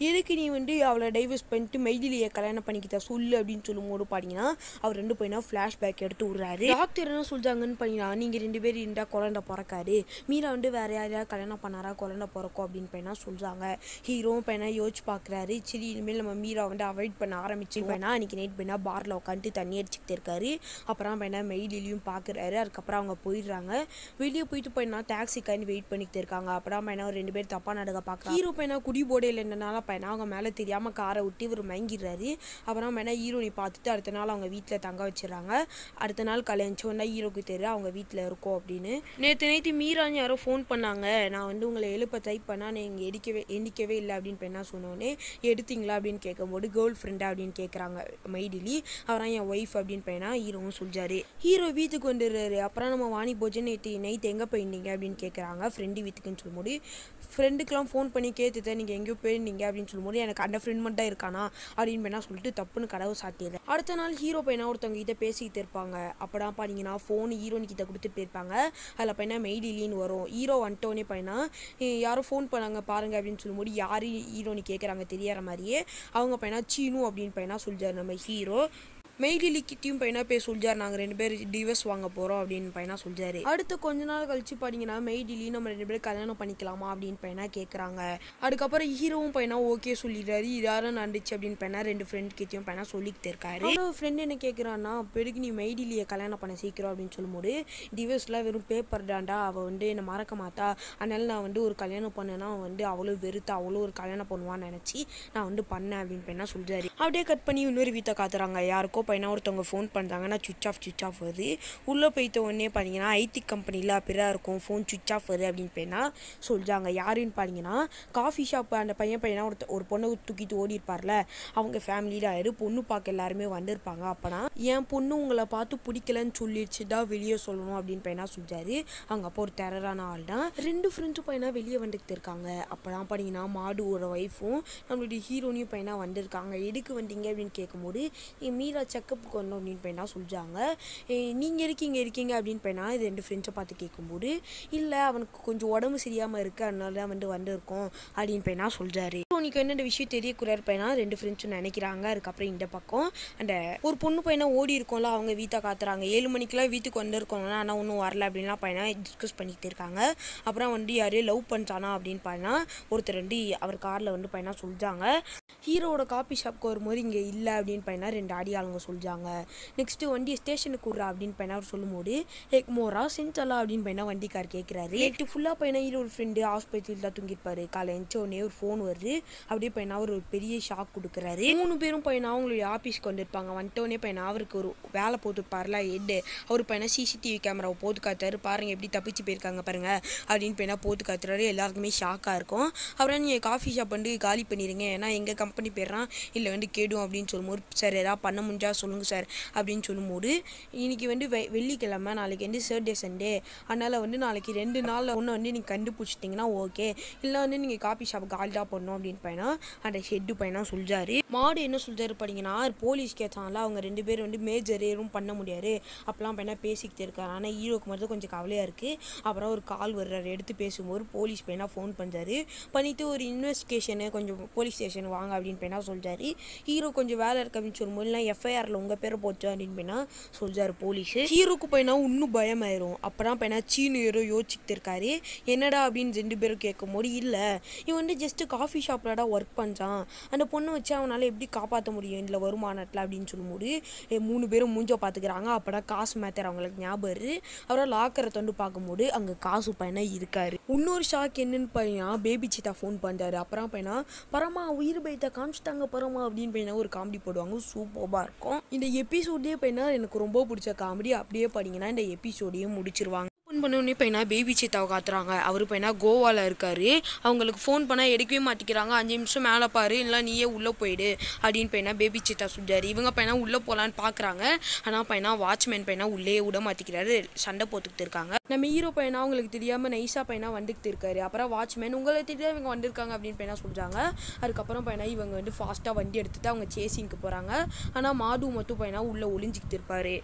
எதுக்கு நீ வந்து அவளை டைவர்ஸ் பண்ணிட்டு மைதிலியை கல்யாணம் பண்ணிக்கிட்ட சொல்லு அப்படின்னு சொல்லும்போது பார்த்தீங்கன்னா அவர் ரெண்டு பையனா ஃப்ளாஷ்பேக் எடுத்து விடுறாரு டாக்டர் என்ன சொல்றாங்கன்னு பார்த்தீங்கன்னா நீங்கள் ரெண்டு பேர் இருந்தால் குழந்தை பிறக்காது மீரா வந்து வேற யாரையாவது கல்யாணம் பண்ணாரா குழந்தை பிறக்கும் அப்படின்னு பையனா சொல்கிறாங்க ஹீரோவும் பையனா யோசிச்சு பார்க்குறாரு சரி இனிமேல் நம்ம மீரா வந்து அவாய்ட் பண்ண ஆரம்பிச்சு பையனா அன்றைக்கி நைட் பையனா பாரில் உட்காந்துட்டு தண்ணி அடிச்சுக்கிட்டு இருக்காரு அப்புறம் பையனா மெயிலையும் பார்க்குறாரு அதுக்கப்புறம் அவங்க போயிடுறாங்க வெளியே போயிட்டு பையனா டாக்ஸிக்காண்டி வெயிட் பண்ணிக்கிட்டு இருக்காங்க அப்புறம் பையனா ஒரு ரெண்டு பேர் தப்பாக நடக்க பார்க்குறாங்க ஹீரோ பையனா குடி போடையில் இருந்தனால பையனா அவங்க மேலே தெரியாமல் காரை விட்டு இவர் மயங்கிடுறாரு அப்புறம் பையனா ஹீரோனி பார்த்துட்டு அடுத்த நாள் அவங்க வீட்டில் தங்க வச்சிடறாங்க அடுத்த நாள் கல்யாணிச்சோன்னா ஹீரோக்கு தெரியும் அவங்க வீட்டில் இருக்கோம் அப்படின்னு நேற்று நேற்று மீரான்னு யாரோ ஃபோன் பண்ணாங்க நான் வந்து உங்களை எழுப்ப ட்ரை பண்ணால் நீங்கள் எடிக்கவே எண்ணிக்கவே இல்லை அப்படின்னு பையனா சொன்னோன்னே எடுத்தீங்களா அப்படின்னு கேட்கும்போது கேர்ள் ஃப்ரெண்டா அப்படின்னு கேட்குறாங்க மைடிலி அவரான் என் ஒய்ஃப் அப்படின்னு பையனா ஹீரோவும் சொல்லிச்சாரு ஹீரோ வீட்டுக்கு வந்துடுறாரு அப்புறம் நம்ம வாணி போச்சு நேற்று நைட் எங்கே போயிருந்தீங்க அப்படின்னு கேட்குறாங்க ஃப்ரெண்டு வீட்டுக்குன்னு சொல்லும்போது ஃப்ரெண்டுக்கெலாம் ஃபோன் பண்ணி கேட்டுட்டேன் நீங்கள் எங்கேயோ போயிருந்தீங்க அப்படின்னு சொல்லும்போது எனக்கு அந்த ஃப்ரெண்ட் மட்டும் தான் இருக்கானா அப்படின்னு பையனா சொல்லிட்டு தப்புன்னு கதவு சாத்திடுறேன் அடுத்த நாள் ஹீரோ பையனா ஒருத்தவங்க கிட்ட பேசிக்கிட்டு இருப்பாங்க அப்பதான் பார்த்தீங்கன்னா ஃபோன் ஹீரோனி கிட்ட கொடுத்துட்டு போயிருப்பாங்க அதில் பையனா மெய்டிலின்னு வரும் ஹீரோ வந்துட்டோன்னே பையனா "ஏய், யாரோ ஃபோன் பண்ணாங்க பாருங்க அப்படின்னு சொல்லும்போது யாரு ஹீரோனி கேட்குறாங்க தெரியற மாதிரியே அவங்க பையனா சீனு அப்படின்னு பையனா சொல்லிட்டாரு நம்ம ஹீரோ மெய்டிலிக்கிட்டையும் பையனா போய் சொல்லிட்டார் நாங்கள் ரெண்டு பேர் டிவர்ஸ் வாங்க போகிறோம் அப்படின்னு பையனா சொல்லிட்டாரு அடுத்த கொஞ்ச நாள் கழிச்சு பார்த்தீங்கன்னா மெய்டிலி நம்ம ரெண்டு பேரும் கல்யாணம் பண்ணிக்கலாமா அப்படின்னு பையனா கேட்குறாங்க அதுக்கப்புறம் ஹீரோவும் பையனா ஓகே சொல்லிடுறாரு இது யாரும் நடந்துச்சு அப்படின்னு பையனா ரெண்டு ஃப்ரெண்ட் கிட்டையும் பையனா சொல்லிக்கிட்டு இருக்காரு அவரோட ஃப்ரெண்ட் என்ன கேட்குறான்னா பெருக்கு நீ மெய்டிலியை கல்யாணம் பண்ண சீக்கிரம் அப்படின்னு சொல்லும்போது டிவர்ஸ்லாம் வெறும் பேப்பர் தாண்டா அவள் வந்து என்னை மறக்க மாட்டா அதனால நான் வந்து ஒரு கல்யாணம் பண்ணேன்னா அவன் வந்து அவ்வளோ வெறுத்து அவ்வளோ ஒரு கல்யாணம் பண்ணுவான்னு நினச்சி நான் வந்து பண்ணேன் அப்படின்னு பையனா சொல்றாரு அப்படியே கட் பண்ணி இன்னொரு வீட்டை காத்துறாங்க யாருக்கோ பையனா ஒருத்தவங்க ஃபோன் பண்ணுறாங்கன்னா சுவிச் ஆஃப் சுவிச் ஆஃப் வருது உள்ளே போயிட்ட உடனே பார்த்தீங்கன்னா ஐடி கம்பெனியில் அப்படிதான் இருக்கும் ஃபோன் சுவிச் ஆஃப் வருது அப்படின்னு பையனா சொல்கிறாங்க யாருன்னு பார்த்தீங்கன்னா காஃபி ஷாப் அந்த பையன் பையனா ஒருத்த ஒரு பொண்ணை தூக்கிட்டு ஓடி இருப்பார்ல அவங்க ஃபேமிலியில் ஆயிரு பொண்ணு பார்க்க எல்லாருமே வந்திருப்பாங்க அப்போனா என் பொண்ணு உங்களை பார்த்து பிடிக்கலன்னு சொல்லிடுச்சு தான் வெளியே சொல்லணும் அப்படின்னு பையனா சொல்றாரு அவங்க அப்போ ஒரு டெரரான ஆள் தான் ரெண்டு ஃப்ரெண்ட்ஸும் பையனா வெளியே வந்துட்டு இருக்காங்க அப்போலாம் பார்த்தீங்கன்னா மாடுவோட ஒய்ஃபும் நம்மளுடைய ஹீரோனியும் பையனா வந்திருக்காங்க எதுக்கு வந்தீங்க அப்படின்னு கேட்கும்போது என் மீரா செக்கப்புக்கு வந்தோம் அப்படின்னு பையனா சொல்கிறாங்க நீங்கள் இருக்கீங்க இருக்கீங்க அப்படின்னு பையனா இது ரெண்டு ஃப்ரெண்ட்ஸை பார்த்து கேட்கும்போது இல்லை அவனுக்கு கொஞ்சம் உடம்பு சரியாமல் இருக்கு அதனால தான் வந்து வந்திருக்கோம் அப்படின்னு பையனா சொல்கிறாரு ஹீரோனிக்கு என்ன இந்த விஷயம் தெரியக்கூடாது பையனா ரெண்டு ஃப்ரெண்ட்ஸும் நினைக்கிறாங்க அதுக்கப்புறம் இந்த பக்கம் அந்த ஒரு பொண்ணு பையனா ஓடி இருக்கோம்ல அவங்க வீட்டை காத்துறாங்க ஏழு மணிக்கெல்லாம் வீட்டுக்கு வந்திருக்கோம்னா ஆனால் ஒன்றும் வரல அப்படின்லாம் பையனா டிஸ்கஸ் பண்ணிக்கிட்டு இருக்காங்க அப்புறம் வந்து யாரையும் லவ் பண்ணிட்டானா அப்படின்னு பையனா ஒருத்தர் வந்து அவர் காரில் வந்து பையனா சொல்லிட்டாங்க ஹீரோவோட காபி ஷாப்க்கு வரும்போது இங்கே இல்லை அப்படின்னு பையனா ரெண்டு அடியாளுங்க சொல்லிட்டாங்க நெக்ஸ்ட்டு வண்டி ஸ்டேஷனுக்கு விட்றா அப்படின்னு பையனா அவர் சொல்லும்போது எக்மோரா சென்சலா அப்படின்னு பையனா வண்டிக்கார் கேட்குறாரு நைட்டு ஃபுல்லாக பையனா ஹீரோ ஒரு ஃப்ரெண்டு ஹாஸ்பிட்டலில் தான் தூங்கியிருப்பாரு காலை எழுந்த உடனே ஒரு ஃபோன் வருது அப்படியே பையனா ஒரு பெரிய ஷாக் கொடுக்குறாரு மூணு பேரும் பையனா அவங்களுடைய ஆஃபீஸ்க்கு வந்திருப்பாங்க வந்துட்டோடனே பையனா அவருக்கு ஒரு வேலை போட்டுருப்பார்ல ஹெட்டு அவர் பையனா சிசிடிவி கேமராவை போட்டு காத்தாரு பாருங்க எப்படி தப்பிச்சு போயிருக்காங்க பாருங்க அப்படின்னு பையனா போட்டு காத்துறாரு எல்லாருக்குமே ஷாக்காக இருக்கும் அப்புறம் நீங்கள் காஃபி ஷாப் வந்து காலி பண்ணிடுங்க ஏன்னா எங்கள் கம்பெனி பேர்றான் இல்லை வந்து கேடும் அப்படின்னு சொல்லும்போது சார் எதாவது பண்ண முடிஞ்சா சொல்லுங்கள் சார் அப்படின்னு சொல்லும்போது இன்னைக்கு வந்து வெ வெள்ளிக்கிழமை நாளைக்கு வந்து சாட்டர்டே சண்டே அதனால் வந்து நாளைக்கு ரெண்டு நாளில் ஒன்று வந்து நீங்கள் கண்டுபிடிச்சிட்டிங்கன்னா ஓகே இல்லை வந்து நீங்கள் காஃபி ஷாப் காலி தான் பண்ணணும் அப்படின்னு பையனா அந்த ஷெட்டு பையனா சொல்றாரு மாடு என்ன சொல்றாரு பார்த்தீங்கன்னா போலீஸ் கேட்டாங்களா அவங்க ரெண்டு பேரும் வந்து மேஜர் எதுவும் பண்ண முடியாது அப்பெல்லாம் பையனா பேசிக்கிட்டு இருக்காரு ஆனால் ஹீரோக்கு மட்டும் கொஞ்சம் கவலையாக இருக்குது அப்புறம் ஒரு கால் வர்றாரு எடுத்து பேசும்போது போலீஸ் பையனா ஃபோன் பண்ணுறாரு பண்ணிவிட்டு ஒரு இன்வெஸ்டிகேஷனு கொஞ்சம் போலீஸ் ஸ்டேஷன் வாங்க அப்படின்னு பையனா சொல்றாரு ஹீரோ கொஞ்சம் வேலை இருக்கு அப்படின்னு சொல்லும்போது நான் எஃப்ஐஆரில் உங்கள் பேரை போச்சு அப்படின்னு பையனா சொல்றாரு போலீஸ் ஹீரோக்கு பையனா இன்னும் பயமாயிரும் அப்பதான் பையனா சீனு ஏதோ யோசிச்சுட்டு இருக்காரு என்னடா அப்படின்னு ரெண்டு பேரும் கேட்கும்போது இல்லை இவன் வந்து ஜஸ்ட் காஃபி ஷாப்லடா ஒர்க் பண்ணுறான் அந்த பொண்ணை வச்சு அவனால் எப்படி காப்பாற்ற முடியும் இதில் வருமானத்தில் அப்படின்னு சொல்லும்போது "ஏய், மூணு பேரும் மூஞ்ச பார்த்துக்கிறாங்க அப்படா காசு மேத்தர் அவங்களுக்கு ஞாபகம் வருது அப்புறம் லாக்கரை தொண்டு பார்க்கும்போது அங்கே காசு பையனா இருக்காரு இன்னொரு ஷாக் என்னன்னு பையனா பேபி சீத்தா ஃபோன் பண்ணுறாரு அப்புறம் பையனா பரமா உயிர் பைத்த காமிச்சிட்டாங்க பரமா அப்படின்னு பையனா ஒரு காமெடி போடுவாங்க சூப்பராக இருக்கும் இந்த எபிசோடே பையனா எனக்கு ரொம்ப பிடிச்ச காமெடி அப்படியே பார்த்தீங்கன்னா இந்த எபிசோடையும் முடிச்சிருவாங்க ஃபோன் பண்ணோடனே பையனா பேபி சீத்தாவை காத்துறாங்க அவர் பையனா கோவாவில் இருக்காரு அவங்களுக்கு ஃபோன் பண்ணால் எடுக்கவே மாட்டேங்கிறாங்க அஞ்சு நிமிஷம் மேலே பாரு இல்லை நீயே உள்ளே போயிடு அப்படின்னு பையனா பேபி சீத்தா சொல்றாரு இவங்க பையனா உள்ளே போகலான்னு பார்க்குறாங்க ஆனால் பையனா வாட்ச்மேன் பையனா உள்ளே விட மாட்டேங்கிறாரு சண்டை போட்டுக்கிட்டு இருக்காங்க நம்ம ஹீரோ பையனா அவங்களுக்கு தெரியாமல் நைஸாக பையனா வந்துக்கிட்டு இருக்காரு அப்புறம் வாட்ச்மேன் உங்களை தெரியாது இவங்க வந்திருக்காங்க அப்படின்னு பையனா சொல்கிறாங்க அதுக்கப்புறம் பையனா இவங்க வந்து ஃபாஸ்ட்டாக வண்டி எடுத்துட்டு அவங்க சேசிங்க்கு போகிறாங்க ஆனால் மாடு மட்டும் பையனா உள்ளே ஒளிஞ்சிக்கிட்டு இருப்பாரு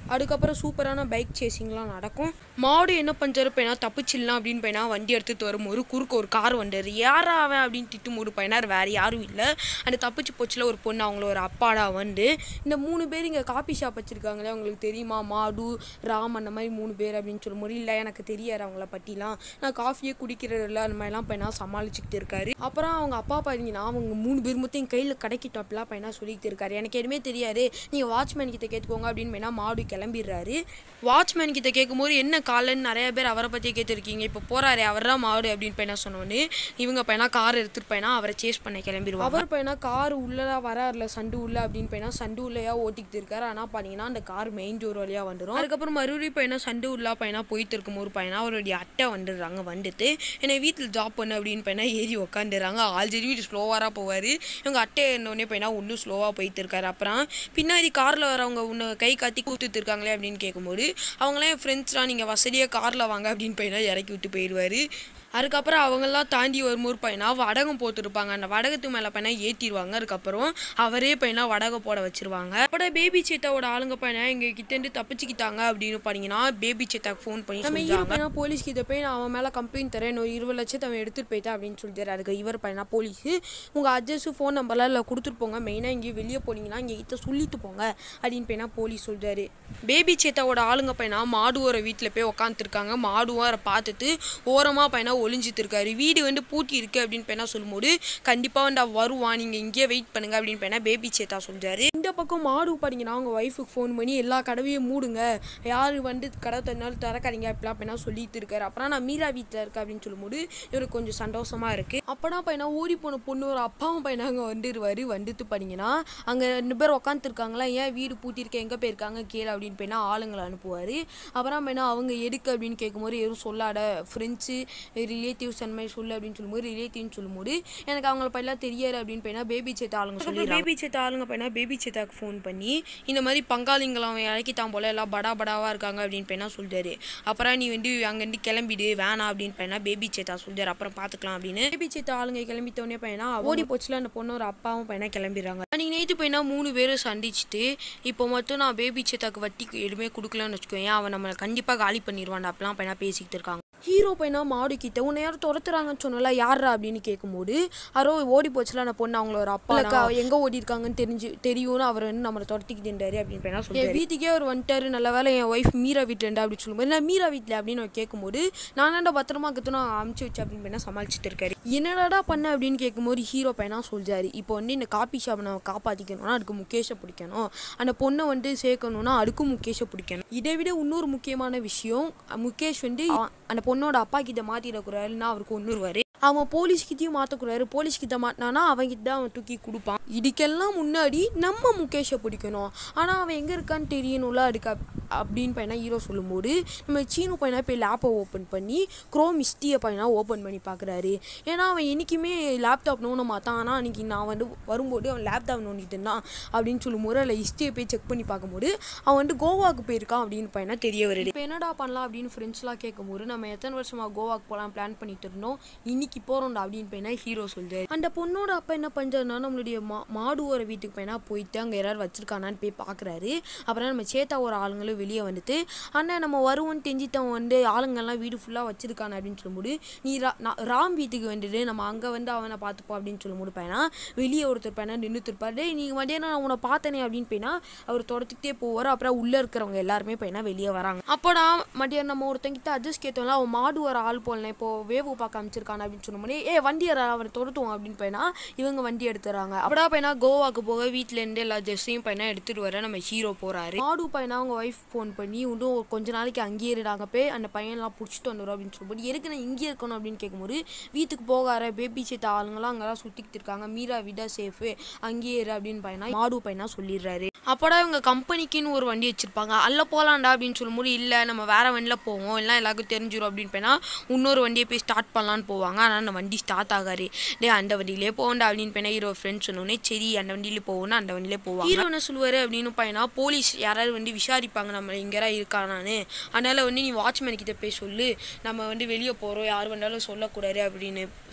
அதுக்கப்புறம் சூப்பரான பைக் சேசிங்லாம் நடக்கும் மாடு என்ன பஞ்சாரு பையனா தப்பிச்சிடலாம் அப்படின்னு பையனா வண்டி எடுத்துட்டு வரும்போது குறுக்க ஒரு கார் வந்தாரு யாரா அவன் அப்படின்னு திட்டு மூடு பையனார் வேறு யாரும் இல்லை அந்த தப்பிச்சு போச்சுல ஒரு பொண்ணு அவங்கள ஒரு அப்பாடா வந்து இந்த மூணு பேர் இங்கே காபி ஷாப் வச்சுருக்காங்களே அவங்களுக்கு தெரியுமா மாடு ராம் அந்த மாதிரி மூணு பேர் அப்படின்னு சொல்லும்போது இல்லை எனக்கு தெரியாது அவங்கள பற்றிலாம் நான் காஃபியே குடிக்கிறது இல்லை அந்த மாதிரிலாம் பையனா சமாளிச்சுக்கிட்டு இருக்காரு அப்புறம் அவங்க அப்பா பார்த்தீங்கன்னா அவங்க மூணு பேர் மொத்தம் என் கையில் கிடைக்கிட்டப்பெல்லாம் பையனா சொல்லிக்கிட்டு இருக்காரு எனக்கு எதுவுமே தெரியாது நீங்கள் வாட்ச்மேன் கிட்ட கேட்டுக்கோங்க அப்படின்னு பையனா மாடு கிளம்பிடுறாரு வாட்ச்மேன் கிட்ட கேட்கும்போது என்ன காலன்னு நிறைய பேர் அவரை பற்றியே கேட்டிருக்கீங்க இப்போ போறாரு அவர் தான் மாடு அப்படின்னு பையனா சொன்னோன்னே இவங்க பையனா கார் எடுத்துட்டு பையனா அவரை சேஸ் பண்ண கிளம்பிடுவாங்க அவர் பையனா கார் உள்ளதா வராருல சண்டு உள்ள அப்படின்னு பையனா சண்டு உள்ளையா ஓட்டிக்கிட்டு இருக்காரு ஆனால் பார்த்தீங்கன்னா அந்த கார் மெயின் டோர் வழியா வந்துடும் அதுக்கப்புறம் மறுபடியும் பையனா சண்டு உள்ளா பையனா போயிட்டு இருக்கும்போது பையனா அவருடைய அட்டை வந்துடுறாங்க வந்துட்டு என்னை வீட்டில் ஜாப் பண்ணு அப்படின்னு பையனா ஏறி உக்காந்துடுறாங்க ஆல்ரெடி வீட்டு ஸ்லோவாராக போவார் இவங்க அட்டை என்னோடனே பையனா ஒன்றும் ஸ்லோவாக போயிட்டு இருக்காரு அப்புறம் பின்னாடி காரில் வரவங்க உன்னை கை காட்டி கூத்துட்டு இருக்காங்களே அப்படின்னு கேட்கும்போது அவங்களாம் என் ஃப்ரெண்ட்ஸ்லாம் நீங்கள் வசதியாக காரில் வாங்க அப்படின்னு பையனா இறக்கி விட்டு போயிடுவார் அதுக்கப்புறம் அவங்கெல்லாம் தாண்டி வரும்போது பையனா வடகம் போட்டுருப்பாங்க அந்த வடகத்து மேலே பையனா ஏற்றிடுவாங்க அதுக்கப்புறம் அவரே பையனா வடகம் போட வச்சிருவாங்க அப்புறம் பேபி சேத்தாவோட ஆளுங்க பையனா எங்க கிட்டேருந்து தப்பிச்சுக்கிட்டாங்க அப்படின்னு பார்த்தீங்கன்னா பேபி சேத்தாக்கு ஃபோன் பண்ணி நம்ம ஹீரோ பையனா போலீஸ் கிட்ட போய் நான் அவன் மேலே கம்ப்ளைண்ட் தரேன் இன்னொரு இருபது லட்சத்தை அவன் எடுத்துகிட்டு போயிட்டான் அப்படின்னு சொல்லிட்டு அதுக்கு இவர் பையனா போலீஸ் உங்கள் அட்ரஸ் ஃபோன் நம்பர்லாம் இல்லை கொடுத்துட்டு போங்க மெயினாக எங்கேயும் வெளியே போனீங்கன்னா இங்கே கிட்ட சொல்லிட்டு போங்க அப்படின்னு பையனா போலீஸ் சொல்றாரு பேபி சேத்தாவோட ஆளுங்க பையனா மாடுவோர வீட்டில் போய் உக்காந்துருக்காங்க மாடுவோரை பார்த்துட்டு ஓரமாக பையனா ஒளிஞ்சிட்டு இருக்காரு வீடு வந்து பூட்டி இருக்கு அப்படின்னு பையனா சொல்லும்போது கண்டிப்பாக வந்து அவ வருவான் நீங்கள் இங்கேயே வெயிட் பண்ணுங்க அப்படின்னு பையனா பேபி சேத்தா சொல்றாரு இந்த பக்கம் மாடு பாத்தீங்கன்னா அவங்க ஒய்ஃபுக்கு ஃபோன் பண்ணி எல்லா கதவையும் மூடுங்க யார் வந்து கடை தந்தாலும் திறக்காதீங்க அப்படிலாம் பையனா சொல்லிட்டு இருக்காரு அப்புறம் நான் மீரா வீட்டில் இருக்கேன் அப்படின்னு சொல்லும்போது இவருக்கு கொஞ்சம் சந்தோஷமா இருக்கு அப்பனா பையனா ஓடி போன பொண்ணு ஒரு அப்பாவும் பையனா அங்கே வந்துடுவாரு வந்துட்டு பாத்தீங்கன்னா அங்கே ரெண்டு பேர் உட்காந்துருக்காங்களா ஏன் வீடு பூட்டியிருக்க எங்கே போயிருக்காங்க கேளு அப்படின்னு பையனா ஆளுங்களை அனுப்புவார் அப்புறம் பையனா அவங்க எதுக்கு அப்படின்னு கேட்கும்போது எதுவும் சொல்லாட ஃப்ரெண்ட்ஸு ரிலேட்டிவ்ஸ் அந்த மாதிரி சொல்லு அப்படின்னு சொல்லும்போது ரிலேட்டிவ்னு சொல்லும்போது எனக்கு அவங்கள பையெல்லாம் தெரியாது அப்படின்னு பையனா பேபி சேத்த ஆளுங்க சொல்லி பேபி சேத்த ஆளுங்க பையனா பேபி சேத்தாக்கு ஃபோன் பண்ணி இந்த மாதிரி பங்காளிங்களை அவன் இறக்கிட்டான் போல எல்லாம் படா படாவா இருக்காங்க அப்படின்னு பையனா சொல்லிட்டாரு அப்புறம் நீ வந்து அங்கேருந்து கிளம்பிடு வேணாம் அப்படின்னு பையனா பேபி சேத்தா சொல்லிட்டாரு அப்புறம் பார்த்துக்கலாம் அப்படின்னு பேபி சேத்த ஆளுங்க கிளம்பித்தோடனே பையனா ஓடி போச்சுல அந்த பொண்ணு ஒரு அப்பாவும் பையனா கிளம்பிடுறாங்க அன்னைக்கு நேற்று பையனா மூணு பேரும் சந்திச்சுட்டு இப்போ மட்டும் நான் பேபி சேத்தாக்கு வட்டி எதுவுமே கொடுக்கலன்னு வச்சுக்கோங்க அவன் நம்மளை கண்டிப்பாக காலி பண்ணிடுவான் அப்பெல்லாம் பையனா பேசிக்கிட்டு இருக்காங்க ஹீரோ பையனா மாடு கிட்ட உன்னை யாரும் துரத்துறாங்கன்னு சொன்னல யாரா அப்படின்னு கேட்கும்போது அரோ ஓடி போச்சுல அந்த பொண்ணு அவங்கள ஒரு அப்பா இல்லக்கா எங்க ஓடி இருக்காங்கன்னு தெரிஞ்சு தெரியும்னு அவர் வந்து நம்மளை துரத்திக்கிட்டு இருந்தாரு அப்படின்னு பையனா சொல்லி என் வீட்டுக்கே அவர் வந்துட்டாரு நல்ல வேலை என் ஒய்ஃப் மீரா வீட்டுல அப்படின்னு சொல்லும்போது நான் மீரா வீட்டில் அப்படின்னு அவர் கேட்கும்போது நானாண்டா பத்திரமா கத்துனா அமுச்சு வச்சு அப்படின்னு பையனா சமாளிச்சுட்டு இருக்காரு என்னடா பண்ண அப்படின்னு கேட்கும்போது ஹீரோ பையனா சொல்றாரு இப்போ வந்து இந்த காப்பி ஷாப் நம்ம காப்பாற்றிக்கணும்னா அதுக்கு முகேஷை பிடிக்கணும் அந்த பொண்ணை வந்து சேர்க்கணும்னா அதுக்கும் முகேஷை பிடிக்கணும் இதை விட இன்னொரு முக்கியமான விஷயம் முகேஷ் வந்து அவன் அந்த பொண்ணோட அப்பா கிட்ட மாத்திடக்கூடாதுன்னா அவருக்கு ஒன்றுருவாரு அவன் போலீஸ்கிட்டையும் மாற்றக்கூடாது போலீஸ்கிட்ட மாட்டினானா அவன்கிட்ட தான் அவன் தூக்கி கொடுப்பான் இதுக்கெல்லாம் முன்னாடி நம்ம முகேஷை பிடிக்கணும் ஆனால் அவன் எங்கே இருக்கான்னு தெரியணும்ல அதுக்கு அப்- அப்படின்னு பையனா ஹீரோ சொல்லும்போது நம்ம சீனு பையனா போய் லேப்பை ஓப்பன் பண்ணி க்ரோம் ஹிஸ்டியை பையனா ஓப்பன் பண்ணி பார்க்குறாரு ஏன்னா அவன் என்றைக்குமே லேப்டாப் நோண்ட மாட்டான் ஆனால் அன்றைக்கி நான் வந்து வரும்போது அவன் லேப்டாப் நோண்டிட்டு இருந்தான் அப்படின்னு சொல்லும்போது அதில் ஹிஸ்டியை போய் செக் பண்ணி பார்க்கும்போது அவன் வந்து கோவாக்கு போயிருக்கான் அப்படின்னு பையனா தெரிய வருது இப்போ என்னடா பண்ணலாம் அப்படின்னு ஃப்ரெண்ட்ஸ்லாம் கேட்கும்போது நம்ம எத்தனை வருஷமா கோவாக்கு போகலாம் பிளான் பண்ணிட்டு இருந்தோம் இன்னைக்கு போகிறோம்டா அப்படின்னு பையனா ஹீரோ சொல்றாரு அந்த பொண்ணோட அப்பா என்ன பண்ணுறாருன்னா நம்மளுடைய மா மாடு ஒரு வீட்டுக்கு பையனா போயிட்டு அங்கே யாராவது வச்சிருக்கானான்னு போய் பார்க்குறாரு அப்புறம் நம்ம சேத்தா ஒரு ஆளுங்களும் வெளியே வந்துட்டு அண்ணன் நம்ம வருவோம்னு தெரிஞ்சிட்டவன் வந்து ஆளுங்கெல்லாம் வீடு ஃபுல்லாக வச்சிருக்கானே அப்படின்னு சொல்லும்போது நீ ரா- நான் ராம் வீட்டுக்கு வந்துட்டு நம்ம அங்கே வந்து அவனை பார்த்துப்போம் அப்படின்னு சொல்லும்போது பையனா வெளியே ஒருத்தர் பையனா நின்றுட்டு இருப்பாரு டேய் நீங்கள் மதியானம் நான் உன்னை பார்த்தனே அப்படின்னு பையனா அவர் துரத்துக்கிட்டே போவார் அப்புறம் உள்ளே இருக்கிறவங்க எல்லாருமே பையனா வெளியே வராங்க அப்போடா மதியானம் நம்ம ஒருத்தங்கிட்ட அட்ஜஸ்ட் கேட்டோம்ல அவன் மாடு வர ஆள் போலனே இப்போ வேவு பார்க்க அமைச்சிருக்கான் அப்படின்னு சொன்னோடனே ஏ வண்டி வர அவனை துரத்துவோம் அப்படின்னு பையனா இவங்க வண்டி எடுத்துறாங்க அப்படியா பையனா கோவாக்கு போக வீட்ல இருந்து எல்லா ட்ரெஸ்ஸையும் பையனா எடுத்துட்டு வர நம்ம ஹீரோ போறாரு மாடு பையனா அவங்க ஒய்ஃப் ஃபோன் பண்ணி இன்னும் ஒரு கொஞ்ச நாளைக்கு அங்கேயே இருடாங்க போய் அந்த பையன்லாம் பிடிச்சிட்டு வந்துடும் அப்படின்னு சொல்லும்போது எதுக்கு நான் இங்கேயே இருக்கணும் அப்படின்னு கேட்கும்போது வீட்டுக்கு போகார பேபி சேத்த ஆளுங்களாம் அங்கெல்லாம் சுற்றிக்கிட்டு இருக்காங்க மீரா விடா சேஃபு அங்கேயே இரு அப்படின்னு பையனா மாடு பையனா சொல்லிடுறாரு அப்போடா இவங்க கம்பெனிக்குன்னு ஒரு வண்டி வச்சிருப்பாங்க அல்ல போகலாம்டா அப்படின்னு சொல்லும்போது இல்லை நம்ம வேற வண்டியில் போவோம் எல்லாம் எல்லாருக்கும் தெரிஞ்சிடும் அப்படின்னு பையனா இன்னொரு வண்டியை போய் ஸ்டார்ட் பண்ணலான்னு போவாங்க ஆனால் அந்த வண்டி ஸ்டார்ட் ஆகாது டே அந்த வண்டியிலே போகண்டா அப்படின்னு பையனா ஹீரோ ஃப்ரெண்ட்ஸ் சொன்னோடனே சரி அந்த வண்டியிலே போவோம்னா அந்த வண்டியிலே போவாங்க ஹீரோ என்ன சொல்லுவார் அப்படின்னு பையனா போலீஸ் யாராவது வந்து விசாரிப்பாங்க நம்ம இங்கே இருக்கானான்னு அதனால வந்து நீ வாட்ச்மேன் கிட்ட போய் சொல்லு நம்ம வந்து வெளியே போகிறோம் யார் வந்தாலும் சொல்லக்கூடாது அப்படின்னு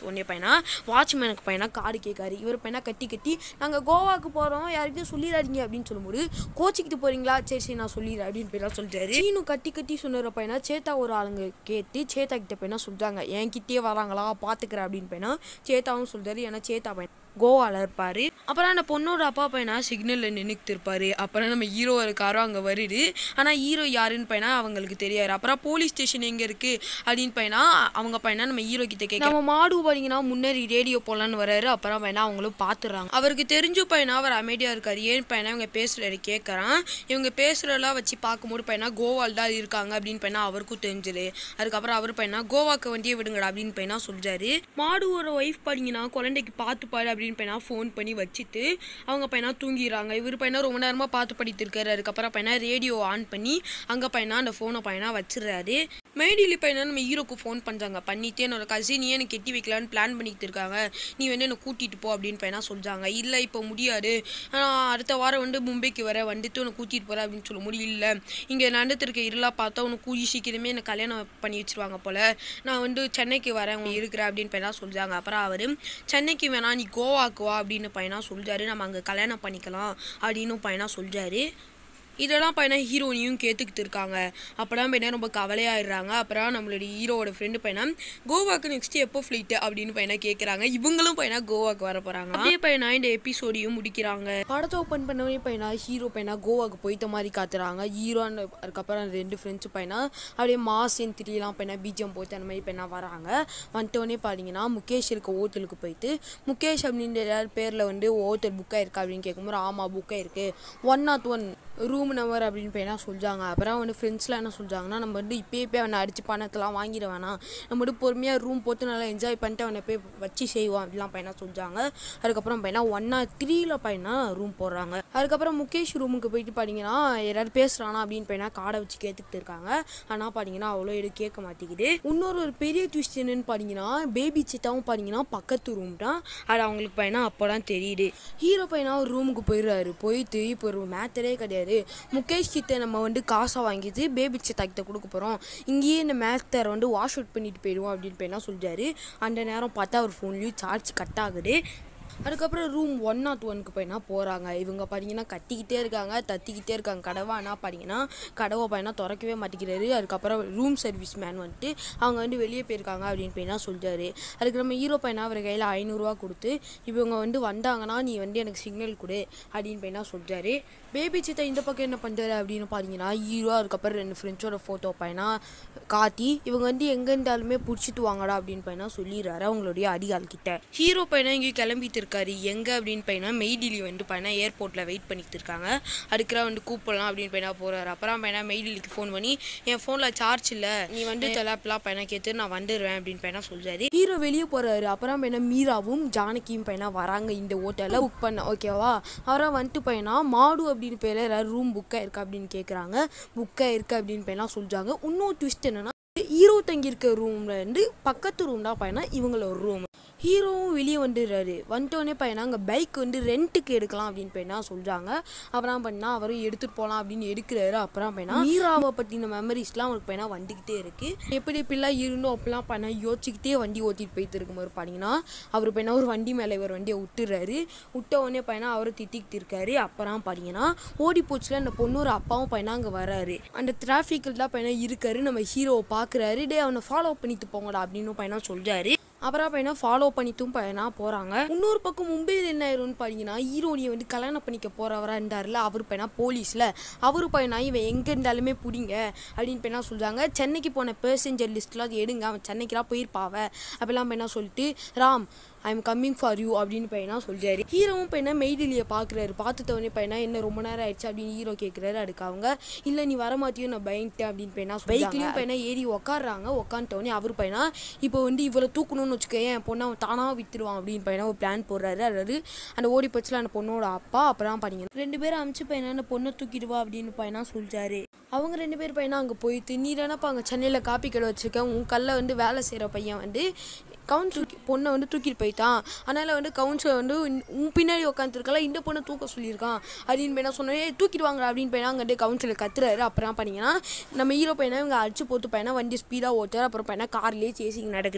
உடனே பையனா வாட்ச்மேனுக்கு பையனா கார்டு கேட்காரு இவர் பையனா கட்டி கட்டி நாங்கள் கோவாக்கு போகிறோம் யாருக்கும் சொல்லிடாதீங்க அப்படின்னு சொல்லும்போது கோச்சிக்கிட்டு போகிறீங்களா சரி சரி நான் சொல்லிடுறேன் அப்படின்னு போய் சொல்லிட்டாரு சீனு கட்டி கட்டி சொன்ன பையனா சேத்தா ஒரு ஆளுங்க கேட்டு சேத்தா கிட்ட பையனா சொல்றாங்க என் கிட்டே வராங்களா பார்த்துக்கிறேன் அப்படின்னு பையனா சேத்தாவும் சொல்றாரு ஏன்னா சேத்தா பையன் கோவாவில் இருப்பார் அப்புறம் அந்த பொண்ணோட அப்பா பையனா சிக்னலில் நின்றுட்டு இருப்பார் அப்புறம் நம்ம ஹீரோ இருக்காரோ அங்கே வருது ஆனால் ஹீரோ யாருன்னு பையனா அவங்களுக்கு தெரியாது அப்புறம் போலீஸ் ஸ்டேஷன் எங்கே இருக்குது அப்படின்னு பையனா அவங்க பையனா நம்ம ஹீரோ கிட்ட கேட்க நம்ம மாடு பார்த்தீங்கன்னா முன்னாடி ரேடியோ போடலான்னு வராரு அப்புறம் பையனா அவங்களும் பார்த்துடுறாங்க அவருக்கு தெரிஞ்ச பையனா அவர் அமைதியாக இருக்காரு ஏன் பையனா இவங்க பேசுகிறாரு கேட்குறான் இவங்க பேசுகிறதெல்லாம் வச்சு பார்க்கும்போது பையனா கோவால் தான் இருக்காங்க அப்படின்னு பையனா அவருக்கும் தெரிஞ்சுது அதுக்கப்புறம் அவர் பையனா கோவாக்கு வண்டியை விடுங்கடா அப்படின்னு பையனா சொல்றாரு மாடுவோட ஒய்ஃப் பார்த்தீங்கன்னா குழந்தைக்கு பார்த்து பாரு அப்படின்னு பையனா ஃபோன் பண்ணி வச்சுட்டு அவங்க பையனா தூங்கிடுறாங்க இவர் பையனா ரொம்ப நேரமாக பார்த்து படித்து இருக்காரு அதுக்கப்புறம் பையனா ரேடியோ ஆன் பண்ணி அங்கே பையனா அந்த ஃபோனை பையனா வச்சிடுறாரு மைடிலி பையனா நம்ம ஹீரோக்கு ஃபோன் பண்ணுறாங்க பண்ணிட்டு என்னோட கசின் எனக்கு கெட்டி வைக்கலான்னு பிளான் பண்ணிட்டு இருக்காங்க நீ வந்து என்னை கூட்டிகிட்டு போ அப்படின்னு பையனா சொல்கிறாங்க இல்லை இப்போ முடியாது நான் அடுத்த வாரம் வந்து மும்பைக்கு வர வந்துட்டு உன்னை கூட்டிகிட்டு போகிறேன் அப்படின்னு சொல்ல முடியும் இல்லை இங்கே நடந்துட்டு இருக்க இருளா பார்த்தா உனக்கு கூடி சீக்கிரமே என்னை கல்யாணம் பண்ணி வச்சிருவாங்க போல் நான் வந்து சென்னைக்கு வரேன் உங்க இருக்கிறேன் அப்படின்னு பையனா சொல்கிறாங்க அப்புறம் அவர் சென்னைக்கு வேணாம் நீ கோவாக்கு வா அப்படின்னு பையனா சொல்கிறாரு நம்ம அங்கே கல்யாணம் பண்ணிக்கலாம் அப்படின்னு பையனா சொல்கிறாரு இதெல்லாம் பையனா ஹீரோனியும் கேட்டுக்கிட்டு இருக்காங்க அப்போதான் பையனா ரொம்ப கவலையாயிடுறாங்க அப்புறம் நம்மளுடைய ஹீரோவோட ஃப்ரெண்டு பையனா கோவாக்கு நெக்ஸ்ட் எப்போ ஃப்ளைட்டு அப்படின்னு பையனா கேட்குறாங்க இவங்களும் பையனா கோவாக்கு வர போகிறாங்க அதே பையனா இந்த எபிசோடையும் முடிக்கிறாங்க படத்தை ஓப்பன் பண்ணவனே பையனா ஹீரோ பையனா கோவாக்கு போயிட்ட மாதிரி காத்துறாங்க ஹீரோ அந்த அதுக்கப்புறம் அந்த ரெண்டு ஃப்ரெண்ட்ஸு பையனா அப்படியே மாசன் திரியெல்லாம் பையனா பீஜம் போட்டு அந்த மாதிரி பையனா வராங்க வந்துட்டோடனே பார்த்தீங்கன்னா முகேஷ் இருக்க ஹோட்டலுக்கு போயிட்டு முகேஷ் அப்படின்ற பேரில் வந்து ஹோட்டல் புக்காக இருக்கா அப்படின்னு கேட்கும்போது ஆமாம் புக்காக இருக்குது one not one room number அப்படின்னு போய் என்ன சொல்கிறாங்க அப்புறம் வந்து ஃப்ரெண்ட்ஸ்லாம் என்ன சொல்கிறாங்கன்னா நம்ம வந்து இப்போயே போய் அவனை அடித்து பணத்தெல்லாம் வாங்கிட வேணாம் நம்ம வந்து பொறுமையாக ரூம் போட்டு நல்லா என்ஜாய் பண்ணிட்டு அவனை போய் வச்சு செய்வோம் அப்படிலாம் பையனா சொல்கிறாங்க அதுக்கப்புறம் பையனா ஒன் ஆர் த்ரீல பையனா ரூம் போடுறாங்க அதுக்கப்புறம் முகேஷ் ரூமுக்கு போயிட்டு பார்த்தீங்கன்னா யாராவது பேசுகிறானா அப்படின்னு பையனா காடை வச்சு கேட்டுக்கிட்டு இருக்காங்க ஆனால் பார்த்தீங்கன்னா அவ்வளோ எதுவும் கேட்க மாட்டேங்குது இன்னொரு ஒரு பெரிய ட்விஸ்ட் என்னன்னு பார்த்தீங்கன்னா பேபி சித்தாவும் பார்த்தீங்கன்னா பக்கத்து ரூம் தான் அது அவங்களுக்கு பையனா அப்போ தான் தெரியுது ஹீரோ பையனா ஒரு ரூமுக்கு போயிடுறாரு போயிட்டு இப்போ ஒரு மேத்தரே கிடையாது முகேஷ் கிட்ட நம்ம வந்து காசை வாங்கிட்டு பேபி சித்தா கிட்ட கொடுக்க போகிறோம் இங்கேயே இந்த மேத்தரை வந்து வாஷ் அவுட் பண்ணிட்டு போயிடுவோம் அப்படின்னு பையனா சொல்றாரு அந்த நேரம் பார்த்தா அவர் ஃபோன்லேயும் சார்ஜ் கட் ஆகுது அதுக்கப்புறம் ரூம் ஒன் நாட் ஒனுக்கு போயினா போகிறாங்க இவங்க பார்த்தீங்கன்னா கத்திக்கிட்டே இருக்காங்க தத்திக்கிட்டே இருக்காங்க கடவை ஆனால் பார்த்தீங்கன்னா கடவை பையனா திறக்கவே மாட்டேங்கிறாரு அதுக்கப்புறம் ரூம் சர்வீஸ் மேன் வந்துட்டு அவங்க வந்து வெளியே போயிருக்காங்க அப்படின்னு பையனா சொல்லிட்டாரு அதுக்கு நம்ம ஹீரோ பையனா அவர் கையில் ஐநூறுரூவா கொடுத்து இவங்க வந்து வந்தாங்கன்னா நீ வந்து எனக்கு சிக்னல் கொடு அப்படின்னு பையனா சொல்லிட்டாரு பேபி சித்தா இந்த பக்கம் என்ன பண்ணுறாரு அப்படின்னு பார்த்தீங்கன்னா ஹீரோ அதுக்கப்புறம் ரெண்டு ஃப்ரெண்ட்ஸோட ஃபோட்டோ பையனா காட்டி இவங்க வந்து எங்கே இருந்தாலுமே பிடிச்சிட்டு வாங்கடா அப்படின்னு பையனா சொல்லிடுறாரு அவங்களுடைய அடியாள் கிட்ட ஹீரோ பையனா இங்கே கிளம்பிட்டு இருக்காரு எங்கே அப்படின்னு பையனா மெய்டிலி வந்து பையனா ஏர்போர்ட்டில் வெயிட் பண்ணிட்டு இருக்காங்க அதுக்குலாம் வந்து கூப்பிடலாம் அப்படின்னு பையனா போகிறாரு அப்புறம் பையனா மெய்டிலிக்கு ஃபோன் பண்ணி என் ஃபோனில் சார்ஜ் இல்லை நீ வந்து தெலாப்லாம் பையனா கேட்டு நான் வந்துடுவேன் அப்படின்னு பையனா சொல்றாரு ஹீரோ வெளியே போகிறாரு அப்புறம் பையனா மீராவும் ஜானகியும் பையனா வராங்க இந்த ஹோட்டலில் புக் பண்ண ஓகேவா அவராக வந்துட்டு பையனா மாடு அப்படின்னு பேர் யாராவது ரூம் புக்காக இருக்கா அப்படின்னு கேட்குறாங்க புக்காக இருக்கு அப்படின்னு பையனா சொல்கிறாங்க இன்னும் ட்விஸ்ட் என்னன்னா ஹீரோ தங்கி இருக்க ரூம்ல இருந்து பக்கத்து ரூம் தான் பையனா இவங்கள ஒரு ரூம் ஹீரோவும் வெளியே வந்துடுறாரு வந்துட்டோடனே பையனா அங்கே பைக் வந்து ரெண்ட்டுக்கு எடுக்கலாம் அப்படின்னு பையனா சொல்கிறாங்க அப்புறம் பண்ணா அவரும் எடுத்துகிட்டு போகலாம் அப்படின்னு எடுக்கிறாரு அப்புறம் பையனா மீராவை பற்றின மெமரிஸ்லாம் அவருக்கு பையனா வந்துக்கிட்டே இருக்குது எப்படி இப்படிலாம் இருந்தோம் அப்படிலாம் பண்ண யோசிச்சுக்கிட்டே வண்டி ஓட்டிட்டு போயிட்டு இருக்கும்போது பார்த்தீங்கன்னா அவர் பையனா ஒரு வண்டி மேலே இவர் வண்டியை விட்டுறாரு விட்ட உடனே பையனா அவரை திட்டிக்கிட்டு இருக்காரு அப்புறம் பார்த்தீங்கன்னா ஓடி போச்சுல அந்த பொண்ணு அப்பாவும் பையனா அங்கே வராரு அந்த டிராஃபிக்கில் தான் பையனா இருக்காரு நம்ம ஹீரோவை பார்க்குறாரு டே அவனை ஃபாலோ பண்ணிட்டு போங்கடா அப்படின்னு பையனா சொல்கிறாரு அப்புறம் பையனா ஃபாலோ பண்ணிட்டும் பையனா போகிறாங்க இன்னொரு பக்கம் மும்பையில் என்ன ஆயிரும்னு பார்த்தீங்கன்னா ஹீரோனியை வந்து கல்யாணம் பண்ணிக்க போகிறவரா இருந்தார்ல அவர் பையனா போலீஸில் அவரு பையனா இவன் எங்கே இருந்தாலுமே பிடிங்க அப்படின்னு பையனா சொல்கிறாங்க சென்னைக்கு போன பேசஞ்சர் லிஸ்ட்லாம் அது எடுங்க அவன் சென்னைக்கெலாம் போயிருப்பாவ அப்படிலாம் பையனா சொல்லிட்டு Ram I am coming for you அப்படின்னு பையனா சொல்றாரு ஹீரோவும் பையனா மெய்டிலியை பார்க்குறாரு பார்த்துட்டவனே பையனா என்ன ரொம்ப நேரம் ஆயிடுச்சு அப்படின்னு ஹீரோ கேட்குறாரு அதுக்கு அவங்க இல்லை நீ வர மாட்டியோ நான் பயந்துட்டேன் அப்படின்னு பையனா பைக்லேயும் பையனா ஏறி உக்காடுறாங்க உக்காந்துட்டவனே அவர் பையனா இப்போ வந்து இவரை தூக்கணும்னு வச்சுக்கோயேன் என் பொண்ணை அவன் தானாக வித்துருவான் அப்படின்னு பையனா ஒரு பிளான் போடுறாரு அதாவது அந்த ஓடி பச்சில் அந்த பொண்ணோட அப்பா அப்புறம் பார்த்தீங்கன்னா ரெண்டு பேரும் அமிச்சு பையனா அந்த பொண்ணை தூக்கிடுவா அப்படின்னு பையனா சொல்றாரு அவங்க ரெண்டு பேர் பையனா அங்கே போயிட்டு நீ தானப்பா அங்கே சென்னையில் காப்பி கடை வச்சிருக்க உன் கல்ல வந்து வேலை செய்கிற பையன் வந்து கவுன்ஸ் தூக்கி பொண்ணை வந்து தூக்கிட்டு போயிட்டான் அதனால் வந்து கவுன்சிலர் வந்து உன் உன் பின்னாடி உட்காந்துருக்கல இந்த பொண்ணை தூக்க சொல்லியிருக்கான் அப்படின்னு பையனா சொன்னே தூக்கிட்டு வாங்க அப்படின்னு பையனா அங்கே கவுன்சிலர் கத்துறாரு அப்புறம் பண்ணீங்கன்னா நம்ம ஹீரோ பையனை இவங்க அடிச்சு போட்டு பையனா வண்டி ஸ்பீடாக ஓட்டுறாரு அப்புறம் பையனா கார்லேயே சேசிங் நடக்குது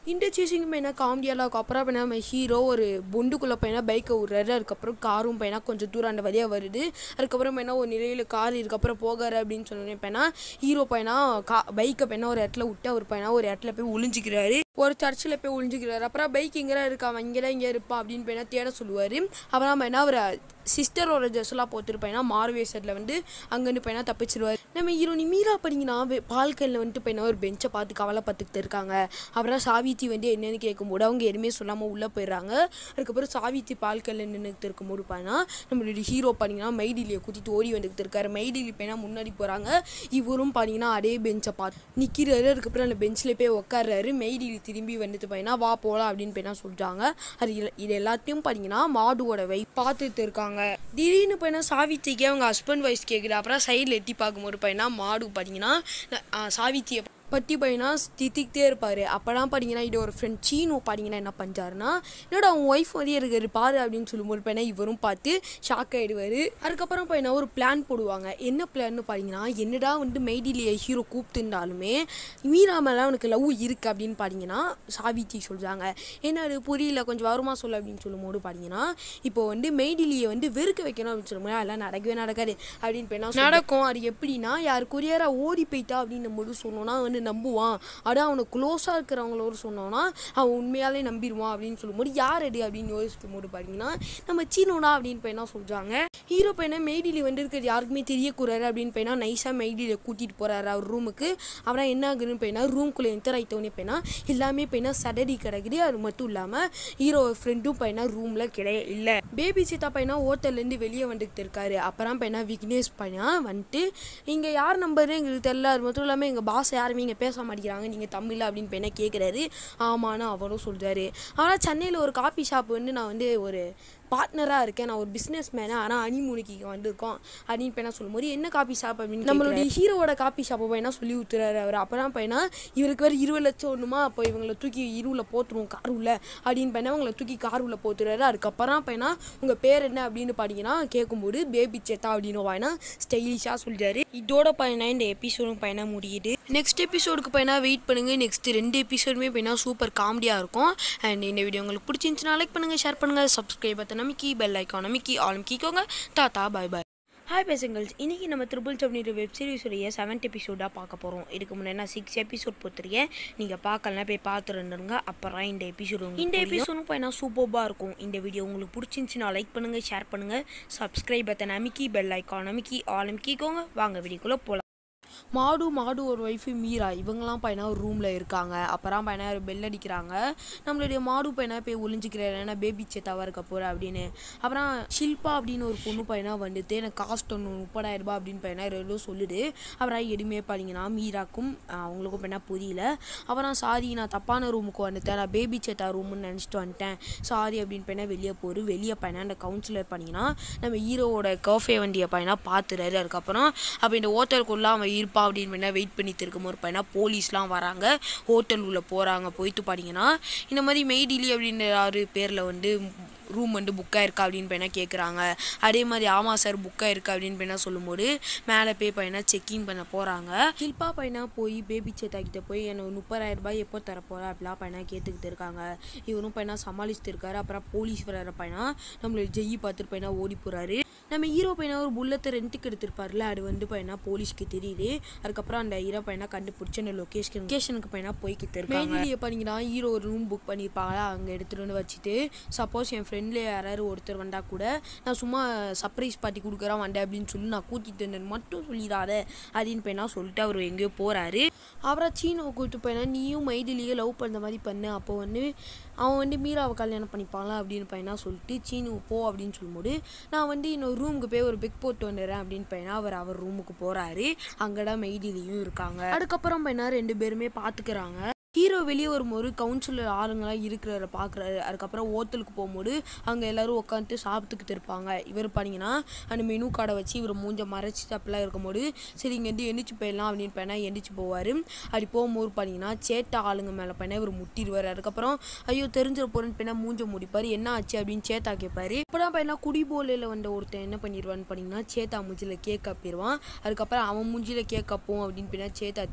இந்த சேசிங் பையனா காமெடியாக இருக்கும் அப்புறம் பையனா நம்ம ஹீரோ ஒரு பொண்டுக்குள்ளே பையனா பைக்கை விடுறாரு அதுக்கப்புறம் காரும் பையனா கொஞ்சம் தூரம் அந்த வழியாக வருது அதுக்கப்புறம் பையனா ஒரு நிலையில் கார் இதுக்கப்புறம் போகாரு அப்படின்னு சொன்னோன்னே பையனா ஹீரோ பையனா கா பைக்கை பையனா ஒரு இடத்துல விட்டு அவர் பையனா ஒரு இடத்துல போய் ஒளிஞ்சிக்கிறாரு ஒரு சர்ச்சில் போய் ஒளிஞ்சிக்கிறாரு அப்புறம் பைக் எங்கே இருக்கா அவன் இங்கே இங்கே இருப்பான் அப்படின்னு பையனா தேட சொல்லுவார் அப்புறம் பையனா அவர் சிஸ்டரோட ட்ரெஸ்லாம் போட்டுருப்பேனா மார்வேசரில் வந்து அங்கேருந்து பையனா தப்பிச்சிருவார் நம்ம ஹீரோ நீ மீரா படிங்கன்னா பால்கனில் வந்துட்டு பையனா ஒரு பெஞ்சை பார்த்து கவலைப்பட்டுக்கிட்டு இருக்காங்க அப்புறம் சாவித்தி வந்து என்னன்னு கேட்கும்போது அவங்க எதுவுமே சொல்லாமல் உள்ளே போயிடுறாங்க அதுக்கப்புறம் சாவித்தி பால்கனில் நின்றுட்டு இருக்கும்போது பையனா நம்மளுடைய ஹீரோ பார்த்தீங்கன்னா மைடிலியை கூட்டிட்டு ஓடி வந்துக்கிட்டு இருக்காரு மைடிலி பையனா முன்னாடி போகிறாங்க இவரும் பார்த்தீங்கன்னா அதே பெஞ்சை பார்த்து நிற்கிறாரு அதுக்கப்புறம் அந்த பெஞ்சில் போய் உட்கார்றாரு மெய்டிலி திரும்பி வந்துட்டு பையனா வா போகலாம் அப்படின்னு பையனா சொல்லிட்டாங்க அது இல்ல- இது எல்லாத்தையும் பார்த்தீங்கன்னா மாடுவோட வை பார்த்துட்டு இருக்காங்க திடீர்னு பையனா சாவித்திக்கு அவங்க ஹஸ்பண்ட் வைஸ் கேட்குது அப்புறம் சைடில் எட்டி பார்க்கும்போது பையனா மாடு பார்த்தீங்கன்னா ந- ஆ, சாவித்தியை பட்டி பையனா தித்திக்கிட்டே இருப்பார் அப்போலாம் பார்த்தீங்கன்னா இது ஒரு ஃப்ரெண்ட் சீனு பார்த்தீங்கன்னா என்ன பண்ணுறாருன்னா என்னோட அவங்க ஒய்ஃப் வந்து இருக்காரு பாரு அப்படின்னு சொல்லும்போது பையனா இவரும் பார்த்து ஷாக் ஆகிடுவார் அதுக்கப்புறம் பையனா ஒரு பிளான் போடுவாங்க என்ன பிளான்னு பார்த்தீங்கன்னா என்னடா வந்து மெய்டிலியை ஹீரோ கூப்பிட்டுருந்தாலுமே மீரா மேலே அவனுக்கு லவ் இருக்குது அப்படின்னு பார்த்தீங்கன்னா சாவித்தி சொல்கிறாங்க என்ன அது புரியல கொஞ்சம் வருமா சொல்ல அப்படின்னு சொல்லும்போது பார்த்தீங்கன்னா இப்போ வந்து மெய்டிலியை வந்து வெறுக்க வைக்கணும் அப்படின்னு சொல்லும்போது அதெல்லாம் நடக்கவே நடக்காது அப்படின்னு பையனா நடக்கும் அது எப்படின்னா யார் கொரியராக ஓடி போயிட்டா அப்படின்னு போது சொன்னோன்னா வந்து நம்புவான் அட அவனுக்கு க்ளோஸாக இருக்கிறவங்களோட சொன்னோன்னா அவன் உண்மையாலே நம்பிடுவான் அப்படின்னு சொல்லும்போது யார் அடி அப்படின்னு யோசிக்கும் போது பார்த்தீங்கன்னா நம்ம சீனோடா அப்படின்னு பையனா சொல்கிறாங்க ஹீரோ பையனை மெய்டிலி வந்து இருக்கிறது யாருக்குமே தெரியக்கூடாது அப்படின்னு பையனா நைஸாக மெய்டிலியை கூட்டிகிட்டு போகிறாரு அவர் ரூமுக்கு அப்புறம் என்ன ஆகுதுன்னு பையனா ரூம்குள்ளே என்டர் ஆகிட்டோன்னே பையனா எல்லாமே பையனா சடடி கிடக்குது அது மட்டும் இல்லாமல் ஹீரோ ஃப்ரெண்டும் பையனா ரூமில் கிடையாது இல்லை பேபி சீதா பையனா ஹோட்டல்லேருந்து வெளியே வந்துட்டு இருக்காரு அப்புறம் பையனா விக்னேஷ் பையனா வந்துட்டு இங்கே யார் நம்பரு எங்களுக்கு தெரியல அது மட்டும் இல்லாமல் எங்கள் பாஸ் யாருமே இங்கே பேச மாட்டேங்கிறாங்க நீங்கள் தமிழ் அப்படின்னு பையனா கேட்குறாரு ஆமான்னு அவரும் சொல்கிறாரு ஆனால் சென்னையில் ஒரு காஃபி ஷாப் வந்து நான் வந்து ஒரு பார்ட்னராக இருக்கேன் நான் ஒரு பிஸ்னஸ் மேனு ஆனால் அனிமூனிக்கு வந்திருக்கோம் அப்படின்னு பையனா சொல்லும்போது என்ன காஃபி ஷாப் அப்படின்னு நம்மளுடைய ஹீரோவோட காஃபி ஷாப்பை பையனா சொல்லி ஊத்துறாரு அவர் அப்புறம் பையனா இவருக்கு வேறு இருபது லட்சம் ஒன்றுமா அப்போ இவங்களை தூக்கி இருவில் போத்துருவோம் கார் உள்ள அப்படின்னு பையனா அவங்கள தூக்கி கார் உள்ள போத்துறாரு அதுக்கப்புறம் பையனா உங்கள் பேர் என்ன அப்படின்னு பார்த்தீங்கன்னா கேட்கும்போது பேபி சேத்தா அப்படின்னு பையனா ஸ்டைலிஷாக சொல்லிட்டாரு இதோட பையனா இந்த எபிசோடும் பையனா முடியுது நெக்ஸ்ட் எபிசோடுக்கு பையனா வெயிட் பண்ணுங்க நெக்ஸ்ட் ரெண்டு எபிசோடுமே பையனா சூப்பர் காமெடியாக இருக்கும் அண்ட் இந்த வீடியோ உங்களுக்கு பிடிச்சிருந்துச்சுன்னா லைக் பண்ணுங்கள் ஷேர் பண்ணுங்கள் சப்ஸ்கிரைப் பற்ற நமிக்கி பெல் ஐக்கான் நமிக்கி ஆல் நமிக்கிக்கோங்க தாத்தா பாய் பாய் ஹாய் பேசுங்கள்ஸ் இன்றைக்கி நம்ம த்ரிபிள் அப்படின்ற வெப் சீரிஸுடைய செவன்த் எபிசோடாக பார்க்க போகிறோம் இதுக்கு முன்னாடி நான் சிக்ஸ் எபிசோட் போட்டிருக்கேன் நீங்கள் பார்க்கலனா போய் பார்த்துருந்துருங்க அப்புறம் இந்த எபிசோடு இந்த எபிசோடும் போய் நான் சூப்பராக இருக்கும் இந்த வீடியோ உங்களுக்கு பிடிச்சிருந்துச்சுன்னா லைக் பண்ணுங்கள் ஷேர் பண்ணுங்கள் சப்ஸ்கிரைப் பற்ற நமிக்கி பெல் ஐக்கான் நமிக்கி ஆல் நமிக்கிக்கோங்க வாங்க வீடியோக்குள்ளே போகலாம் மாடு மாடு ஒரு ஒய்ஃபு மீரா இவங்கெல்லாம் பையனா ஒரு ரூமில் இருக்காங்க அப்புறம் பையனா ஒரு பெல் அடிக்கிறாங்க நம்மளுடைய மாடு பையனா போய் ஒளிஞ்சிக்கிறாரு ஏன்னா பேபி சேத்தாவாக இருக்க போகிற அப்படின்னு அப்புறம் ஷில்பா அப்படின்னு ஒரு பொண்ணு பையனா வந்துட்டு எனக்கு காஸ்ட் ஒன்று முப்பதாயிரம் ரூபாய் அப்படின்னு பையனா ஏதோ சொல்லுது அப்புறம் எதுவுமே பார்த்தீங்கன்னா மீராக்கும் ஆஹ், அவங்களுக்கும் பையனா புரியல அப்புறம் சாரி நான் தப்பான ரூமுக்கு வந்துட்டேன் நான் பேபி சேத்தா ரூம்னு நினச்சிட்டு வந்துட்டேன் சாரி அப்படின்னு பையனா வெளியே போகிற வெளியே பையனா அந்த கவுன்சிலர் பண்ணிங்கன்னா நம்ம ஹீரோவோட கர்ஃபே வண்டியை பையனா பார்த்துறாரு அதுக்கப்புறம் அப்போ இந்த ஹோட்டலுக்குள்ளே அவன் இருப்பான் அப்படின்னு பையனா வெயிட் பண்ணிட்டு இருக்கும்போது பையனா போலீஸ்லாம் வராங்க ஹோட்டல் உள்ள போகிறாங்க போயிட்டு பார்த்தீங்கன்னா இந்த மாதிரி மெய்டிலி அப்படின்ற ஆறு பேரில் வந்து ரூம் வந்து புக்காக இருக்கா அப்படின்னு பையனா கேட்குறாங்க அதே மாதிரி ஆமாம் சார் புக்காக இருக்கா அப்படின்னு பையனா சொல்லும்போது மேலே போய் பையனா செக்கிங் பண்ண போகிறாங்க ஷில்பா பையனா போய் பேபி சேத்தா கிட்ட போய் எனக்கு முப்பதாயிரம் ரூபாய் எப்போ தர போகிறா அப்படிலாம் பையனா கேட்டுக்கிட்டு இருக்காங்க இவரும் பையனா சமாளிச்சுட்டு இருக்காரு அப்புறம் போலீஸ் வர பையனா நம்மளோட ஜெயி பார்த்துட்டு பையனா ஓடி போகிறாரு நம்ம ஹீரோ பையனா ஒரு புல்லத்தை ரெண்ட்டுக்கு எடுத்திருப்பார்ல அது வந்து பையனா போலீஸ்க்கு தெரியுது அதுக்கப்புறம் அந்த ஹீரோ பையனா கண்டுபிடிச்சி அந்த லொக்கேஷன் லொக்கேஷனுக்கு பையனா போய்கிட்டு இருக்காங்க மெயின்லி பண்ணிங்கன்னா ஹீரோ ஒரு ரூம் புக் பண்ணியிருப்பாங்களா அங்கே எடுத்துகிட்டு வந்து வச்சுட்டு சப்போஸ் என் ஃப்ரெண்டில் யாராவது ஒருத்தர் வந்தால் கூட நான் சும்மா சர்ப்ரைஸ் பார்ட்டி கொடுக்குறேன் வந்தேன் அப்படின்னு சொல்லி நான் கூட்டிகிட்டு வந்தேன் மட்டும் சொல்லிடாத அப்படின்னு பையனா சொல்லிட்டு அவர் எங்கேயோ போகிறாரு அவரை சீனோ கூப்பிட்டு போயினா நீயும் மைதிலியே லவ் பண்ணுற மாதிரி பண்ணு அப்போ வந்து அவன் வந்து மீராவை கல்யாணம் பண்ணிப்பாங்களா அப்படின்னு பையனா சொல்லிட்டு சீனு போ அப்படின்னு சொல்லும்போது நான் வந்து இன்னொரு ரூமுக்கு போய் ஒரு பெக் போட்டு வந்துடுறேன் அப்படின்னு பையனா அவர் அவர் ரூமுக்கு போகிறாரு அங்கடா மெய்டிலியும் இருக்காங்க அதுக்கப்புறம் பையனா ரெண்டு பேருமே பார்த்துக்கிறாங்க ஹீரோ வெளியே வரும்போது கவுன்சிலர் ஆளுங்களாம் இருக்கிறத பார்க்குறாரு அதுக்கப்புறம் ஹோட்டலுக்கு போகும்போது அங்கே எல்லாரும் உட்காந்துட்டு சாப்பிட்டுக்கிட்டு இருப்பாங்க இவர் பண்ணிங்கன்னா அந்த மெனு கார்டை வச்சு இவர் மூஞ்ச மறைச்சிட்டு அப்படிலாம் இருக்கும்போது சரி இங்கேருந்து எந்திரிச்சு போயிடலாம் அப்படின்னு பையனா எந்திரிச்சு போவார் அப்படி போகும்போது பார்த்தீங்கன்னா சேட்டா ஆளுங்க மேலே பையனா இவர் முட்டிடுவார் அதுக்கப்புறம் ஐயோ தெரிஞ்சிட போகிறேன்னு பையனா மூஞ்ச முடிப்பார் என்ன ஆச்சு அப்படின்னு சேத்தா கேட்பாரு இப்போதான் பையனா குடிபோலையில் வந்த ஒருத்தன் என்ன பண்ணிடுவான்னு பார்த்தீங்கன்னா சேத்தா மூஞ்சில கேக் அப்பிடுவான் அதுக்கப்புறம் அவன் மூஞ்சில கேக் அப்போம் அப்படின்னு பையனா சேத்தா திரும்பி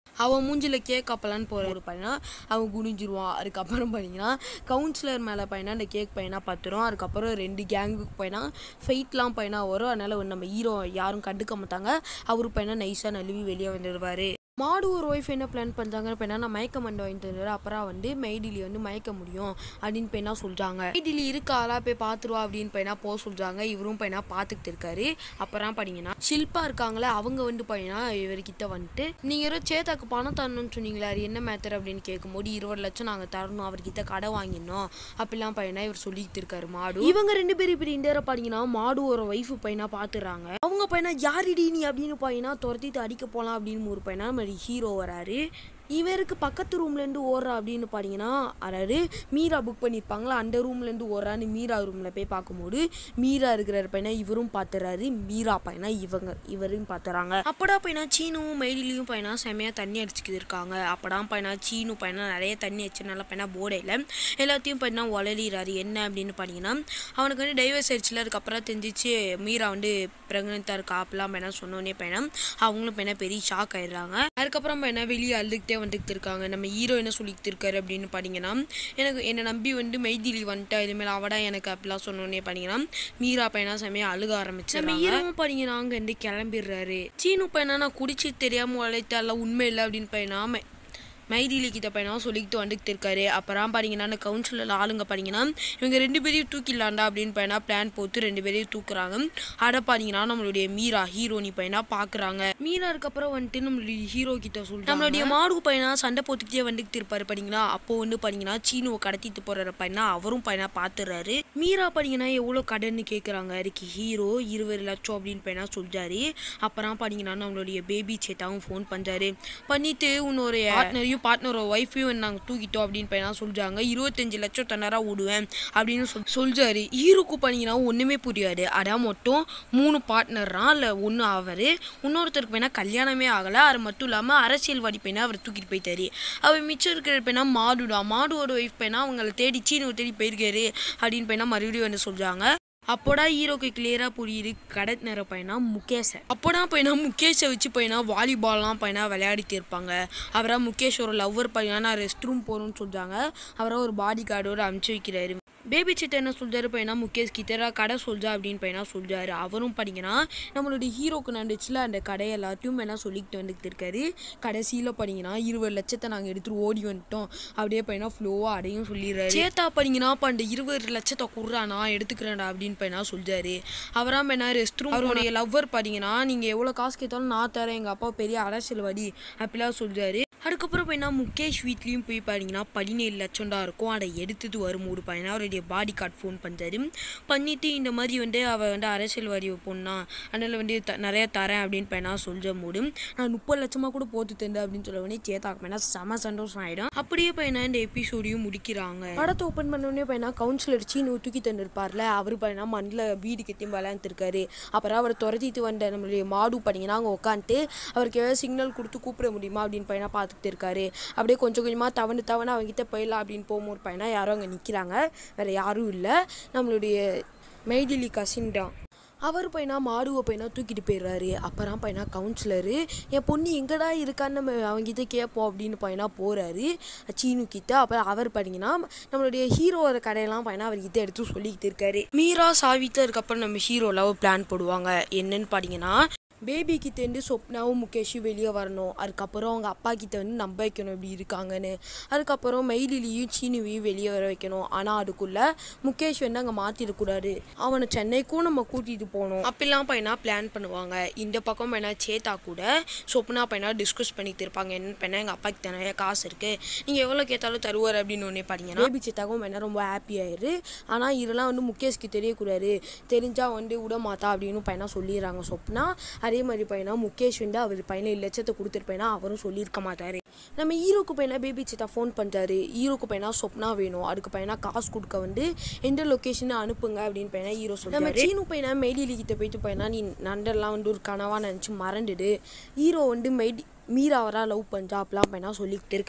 அவன் மூஞ்சில கேக் அப்பலான்னு போகிற ஒரு பையனா அவன் குனிஞ்சிருவான் அதுக்கப்புறம் பார்த்தீங்கன்னா கவுன்சிலர் மேலே பையனா அந்த கேக் பையனா பத்துரும் அதுக்கப்புறம் ரெண்டு கேங்குக்கு பையனா ஃபைட்லாம் பையனா வரும் அதனால் நம்ம ஹீரோ யாரும் கண்டுக்க மாட்டாங்க அவரு பையனா நைஸாக நழுவி வெளியே வந்துடுவார் மாடு ஒரு ஒய்ஃப் என்ன பிளான் பண்ணுறாங்க இப்போ என்ன மயக்க மண்டை வாங்கி தருவார் அப்புறம் வந்து மைடிலி வந்து மயக்க முடியும் அப்படின்னு பையனா சொல்கிறாங்க மைடிலி இருக்காளா போய் பார்த்துருவா அப்படின்னு பையனா போக சொல்கிறாங்க இவரும் பையனா பார்த்துக்கிட்டு இருக்காரு அப்புறம் பார்த்தீங்கன்னா ஷில்பா இருக்காங்களே அவங்க வந்து பையனா இவர்கிட்ட வந்துட்டு நீங்கள் யாரோ சேத்தாக்கு பணம் தரணும்னு சொன்னீங்களே அது என்ன மேத்தர் அப்படின்னு கேட்கும்போது இருபது லட்சம் நாங்கள் தரணும் அவர்கிட்ட கடை வாங்கிடணும் அப்படிலாம் பையனா இவர் சொல்லிக்கிட்டு இருக்காரு மாடு இவங்க ரெண்டு பேரும் இப்படி இந்த பார்த்தீங்கன்னா மாடு ஒரு ஒய்ஃபு பையனா பார்த்துறாங்க அவங்க பையனா யாரிடி நீ அப்படின்னு பையனா துரத்திட்டு அடிக்க போகலாம் அப்படின்னு ஒரு பையனா மாதிரி ஹீரோ வராரு இவருக்கு பக்கத்து ரூம்லேருந்து ஓடுறா அப்படின்னு பார்த்தீங்கன்னா அதாவது மீரா புக் பண்ணியிருப்பாங்களா அந்த ரூம்லேருந்து ஓடுறான்னு மீரா ரூமில் போய் பார்க்கும்போது மீரா இருக்கிற பையனை இவரும் பார்த்துறாரு மீரா பையனா இவங்க இவரையும் பார்த்துறாங்க அப்படா பையனா சீனும் மெய்டிலையும் பையனா செமையாக தண்ணி அடிச்சுக்கிட்டு இருக்காங்க அப்படா பையனா சீனு பையனா நிறைய தண்ணி அடிச்சனால பையனா போடையில் எல்லாத்தையும் பையனா உளறிறாரு என்ன அப்படின்னு பார்த்தீங்கன்னா அவனுக்கு வந்து டைவர்ஸ் ஆயிடுச்சுல அதுக்கப்புறம் தெரிஞ்சிச்சு மீரா வந்து ப்ரெக்னெண்ட்டாக இருக்கா அப்படிலாம் பையனா சொன்னோன்னே பையனா அவங்களும் பையனா பெரிய ஷாக் ஆயிடுறாங்க அதுக்கப்புறம் பையனா வெளியே அழுதுகிட்டே வந்துட்டு இருக்காங்க நம்ம ஹீரோ என்ன சொல்லிட்டு இருக்காரு அப்படின்னு பார்த்தீங்கன்னா எனக்கு என்னை நம்பி வந்து மெய்திலி வந்துட்டா இதுமாரி அவடா எனக்கு அப்படிலாம் சொன்னோன்னே பார்த்தீங்கன்னா மீரா பையனா செமையா அழுக ஆரம்பிச்சு நம்ம ஹீரோவும் பார்த்தீங்கன்னா அங்கே இருந்து கிளம்பிடுறாரு சீனு பையனா நான் குடிச்சு தெரியாம உழைத்தால உண்மை இல்லை அப்படின்னு பையனா மை- மைதிலி கிட்ட பையனா சொல்லிக்கிட்டு வந்துட்டு இருக்காரு அப்புறம் பார்த்தீங்கன்னா அந்த கவுன்சிலர் ஆளுங்க பார்த்தீங்கன்னா இவங்க ரெண்டு பேரையும் தூக்கிடலாண்டா அப்படின்னு பையனா பிளான் போட்டு ரெண்டு பேரையும் தூக்குறாங்க அட பார்த்தீங்கன்னா நம்மளுடைய மீரா ஹீரோனி பையனா பார்க்குறாங்க மீரா அதுக்கப்புறம் வந்துட்டு நம்மளுடைய ஹீரோ கிட்ட சொல்லிட்டு நம்மளுடைய மாடு பையனா சண்டை போட்டுக்கிட்டே வந்துட்டு இருப்பாரு பார்த்தீங்களா அப்போ வந்து பார்த்தீங்கன்னா சீனுவை கடத்திட்டு போகிற பையனா அவரும் பையனா பார்த்துறாரு மீரா பார்த்தீங்கன்னா எவ்வளோ கடன்னு கேட்குறாங்க அதுக்கு ஹீரோ இருபது லட்சம் அப்படின்னு பையனா சொல்றாரு அப்புறம் பார்த்தீங்கன்னா நம்மளுடைய பேபி சேட்டாவும் ஃபோன் பண்ணுறாரு பண்ணிட்டு உன்னோட பார்ட்னரையும் பார்ட்னரோட ஒய்ஃபையும் நாங்கள் தூக்கிட்டோம் அப்படின்னு பையனா சொல்றாங்க இருபத்தஞ்சு லட்சம் தன்னரா விடுவேன் அப்படின்னு சொல் சொல்றாரு ஹீரோக்கு பண்ணீங்கன்னா ஒன்றுமே புரியாது அதான் மொத்தம் மூணு பார்ட்னர்னா இல்லை ஒன்று அவர் இன்னொருத்தருக்கு பையனா கல்யாணமே ஆகலை அது மட்டும் இல்லாமல் அரசியல்வாதி பையனா அவர் தூக்கிட்டு போயிட்டாரு அவர் மிச்சம் இருக்கிற பையனா மாடுடா மாடுவோட ஒய்ஃப் பையனா அவங்கள தேடி சீனு தேடி போயிருக்காரு அப்படின்னு பையனா மறுபடியும் வந்து சொல்றாங்க அப்போடா ஹீரோக்கு கிளியரா புரியுது கடத்தினர பையனா முகேஷை அப்போடா பையனா முகேஷை வச்சு பையனா வாலிபால்லாம் பையனா விளையாடிட்டு இருப்பாங்க அவரா முகேஷ் ஒரு லவ்வர் பையனா நான் ரெஸ்ட் ரூம் போகணும்னு சொல்றாங்க அவரை ஒரு பாடி கார்டோட அனுப்பிச்சு வைக்கிறாரு பேபி சித்த என்ன சொல்றாரு பையனா முகேஷ் கிட்ட கடை சொல்றா அப்படின்னு பையனா சொல்றாரு அவரும் பார்த்தீங்கன்னா நம்மளுடைய ஹீரோக்கு நடந்துச்சுல அந்த கடை எல்லாத்தையும் என்ன சொல்லிக்கிட்டு வந்துட்டு இருக்காரு கடைசியில் பார்த்தீங்கன்னா இருபது லட்சத்தை நாங்கள் எடுத்துட்டு ஓடி வந்துட்டோம் அப்படியே பையனா ஃப்ளோவாக அடையும் சொல்லிடுறாரு சேத்தா பார்த்தீங்கன்னா இப்போ அந்த இருபது லட்சத்தை குடுறா நான் எடுத்துக்கிறேன்டா அப்படின்னு பையனா சொல்றாரு அவரா பையனா ரெஸ்ட் ரூம் அவருடைய லவ்வர் பார்த்தீங்கன்னா நீங்கள் எவ்வளோ காசு கேட்டாலும் நான் தரேன் எங்கள் அப்பா பெரிய அரசியல்வாதி அப்படிலாம் சொல்றாரு அதுக்கப்புறம் பையனா முகேஷ் வீட்லேயும் போய் பாத்தீங்கன்னா பதினேழு லட்சம் தான் இருக்கும் அதை எடுத்துட்டு வரும்போது பையனா அவருடைய பாடி கார்டு ஃபோன் பண்ணுறாரு பண்ணிட்டு இந்த மாதிரி வந்து அவள் வந்து அரசியல்வாதி பொண்ணா அதனால் வந்து த நிறைய தரேன் அப்படின்னு பையனா சொல்ற போது நான் முப்பது லட்சமாக கூட போட்டு தந்தேன் அப்படின்னு சொல்ல உடனே சேத்தாக்கு பையனா செம சந்தோஷம் ஆகிடும் அப்படியே பையனா இந்த எபிசோடையும் முடிக்கிறாங்க படத்தை ஓப்பன் பண்ண உடனே பையனா கவுன்சிலர் சீனு தூக்கி தந்துருப்பார்ல அவர் பையனா மண்ணில் வீடு கட்டி விளையாண்டுருக்காரு அப்புறம் அவர் துரத்திட்டு வந்த நம்மளுடைய மாடு பார்த்தீங்கன்னா அங்கே உட்காந்துட்டு அவருக்கு ஏதாவது சிக்னல் கொடுத்து கூப்பிட முடியுமா அப்படின்னு பையனா பார்த்துட்டு இருக்காரு அப்படியே கொஞ்சம் கொஞ்சமாக தவணு தவணு அவங்ககிட்ட போயிடலாம் அப்படின்னு போகும்போது பையனா யாரும் அங்கே நிற்கிறாங்க வேற யாரும் இல்லை நம்மளுடைய மெய்டிலி கசின் தான் அவர் பையனா மாடுவை பையனா தூக்கிட்டு போயிடுறாரு அப்புறம் பையனா கவுன்சிலரு என் பொண்ணு எங்கடா இருக்கான்னு நம்ம அவங்ககிட்ட கேட்போம் அப்படின்னு பையனா போகிறாரு சீனு கிட்ட அப்புறம் அவர் பார்த்தீங்கன்னா நம்மளுடைய ஹீரோவோட கடையெல்லாம் பையனா அவர்கிட்ட எடுத்து சொல்லிக்கிட்டு இருக்காரு மீரா சாவித்தா அதுக்கப்புறம் நம்ம ஹீரோவில் ஒரு பிளான் போடுவாங்க என்னன்னு பார்த்தீங்கன்னா பேபி கிட்டேருந்து சொப்னாவும் முகேஷும் வெளியே வரணும் அதுக்கப்புறம் அவங்க அப்பா கிட்ட வந்து நம்ப வைக்கணும் இப்படி இருக்காங்கன்னு அதுக்கப்புறம் மெயிலிலையும் சீனுவையும் வெளியே வர வைக்கணும் ஆனால் அதுக்குள்ள முகேஷ் வந்து அங்கே மாற்றிடக்கூடாது அவனை சென்னைக்கும் நம்ம கூட்டிகிட்டு போகணும் அப்படிலாம் பையனா பிளான் பண்ணுவாங்க இந்த பக்கம் பையனா சேத்தா கூட சொப்னா பையனா டிஸ்கஸ் பண்ணிட்டு இருப்பாங்க என்ன பையனா எங்கள் அப்பா கிட்ட நிறைய காசு இருக்குது நீங்கள் எவ்வளோ கேட்டாலும் தருவார் அப்படின்னு ஒன்றே பார்த்தீங்கன்னா பேபி சேத்தாக்கும் பையனா ரொம்ப ஹாப்பி ஆயிரு ஆனால் இதெல்லாம் வந்து முகேஷ்க்கு தெரியக்கூடாது தெரிஞ்சால் வந்து விட மாட்டா அப்படின்னு பையனா சொல்லிடுறாங்க சொப்னா அதே மாதிரி பையனா முகேஷ் வந்து அவர் பதினேழு லட்சத்தை கொடுத்துருப்பேனா அவரும் சொல்லியிருக்க மாட்டாரு நம்ம ஹீரோக்கு பையனா பேபி சித்தா ஃபோன் பண்ணுறாரு ஹீரோக்கு பையனா சொப்னா வேணும் அதுக்கு பையனா காசு கொடுக்க வந்து எந்த லொக்கேஷனை அனுப்புங்க அப்படின்னு பையனா ஹீரோ சொல்றாரு நம்ம சீனு பையனா மெய்டிலி கிட்ட போயிட்டு பையனா நீ நண்டெல்லாம் வந்து ஒரு கனவா நினச்சி மறந்துடு ஹீரோ வந்து மெய்டி மீராவரா லவ் பண்ணுறா அப்படிலாம் பையனா சொல்லிக்கிட்டு இருக்காரு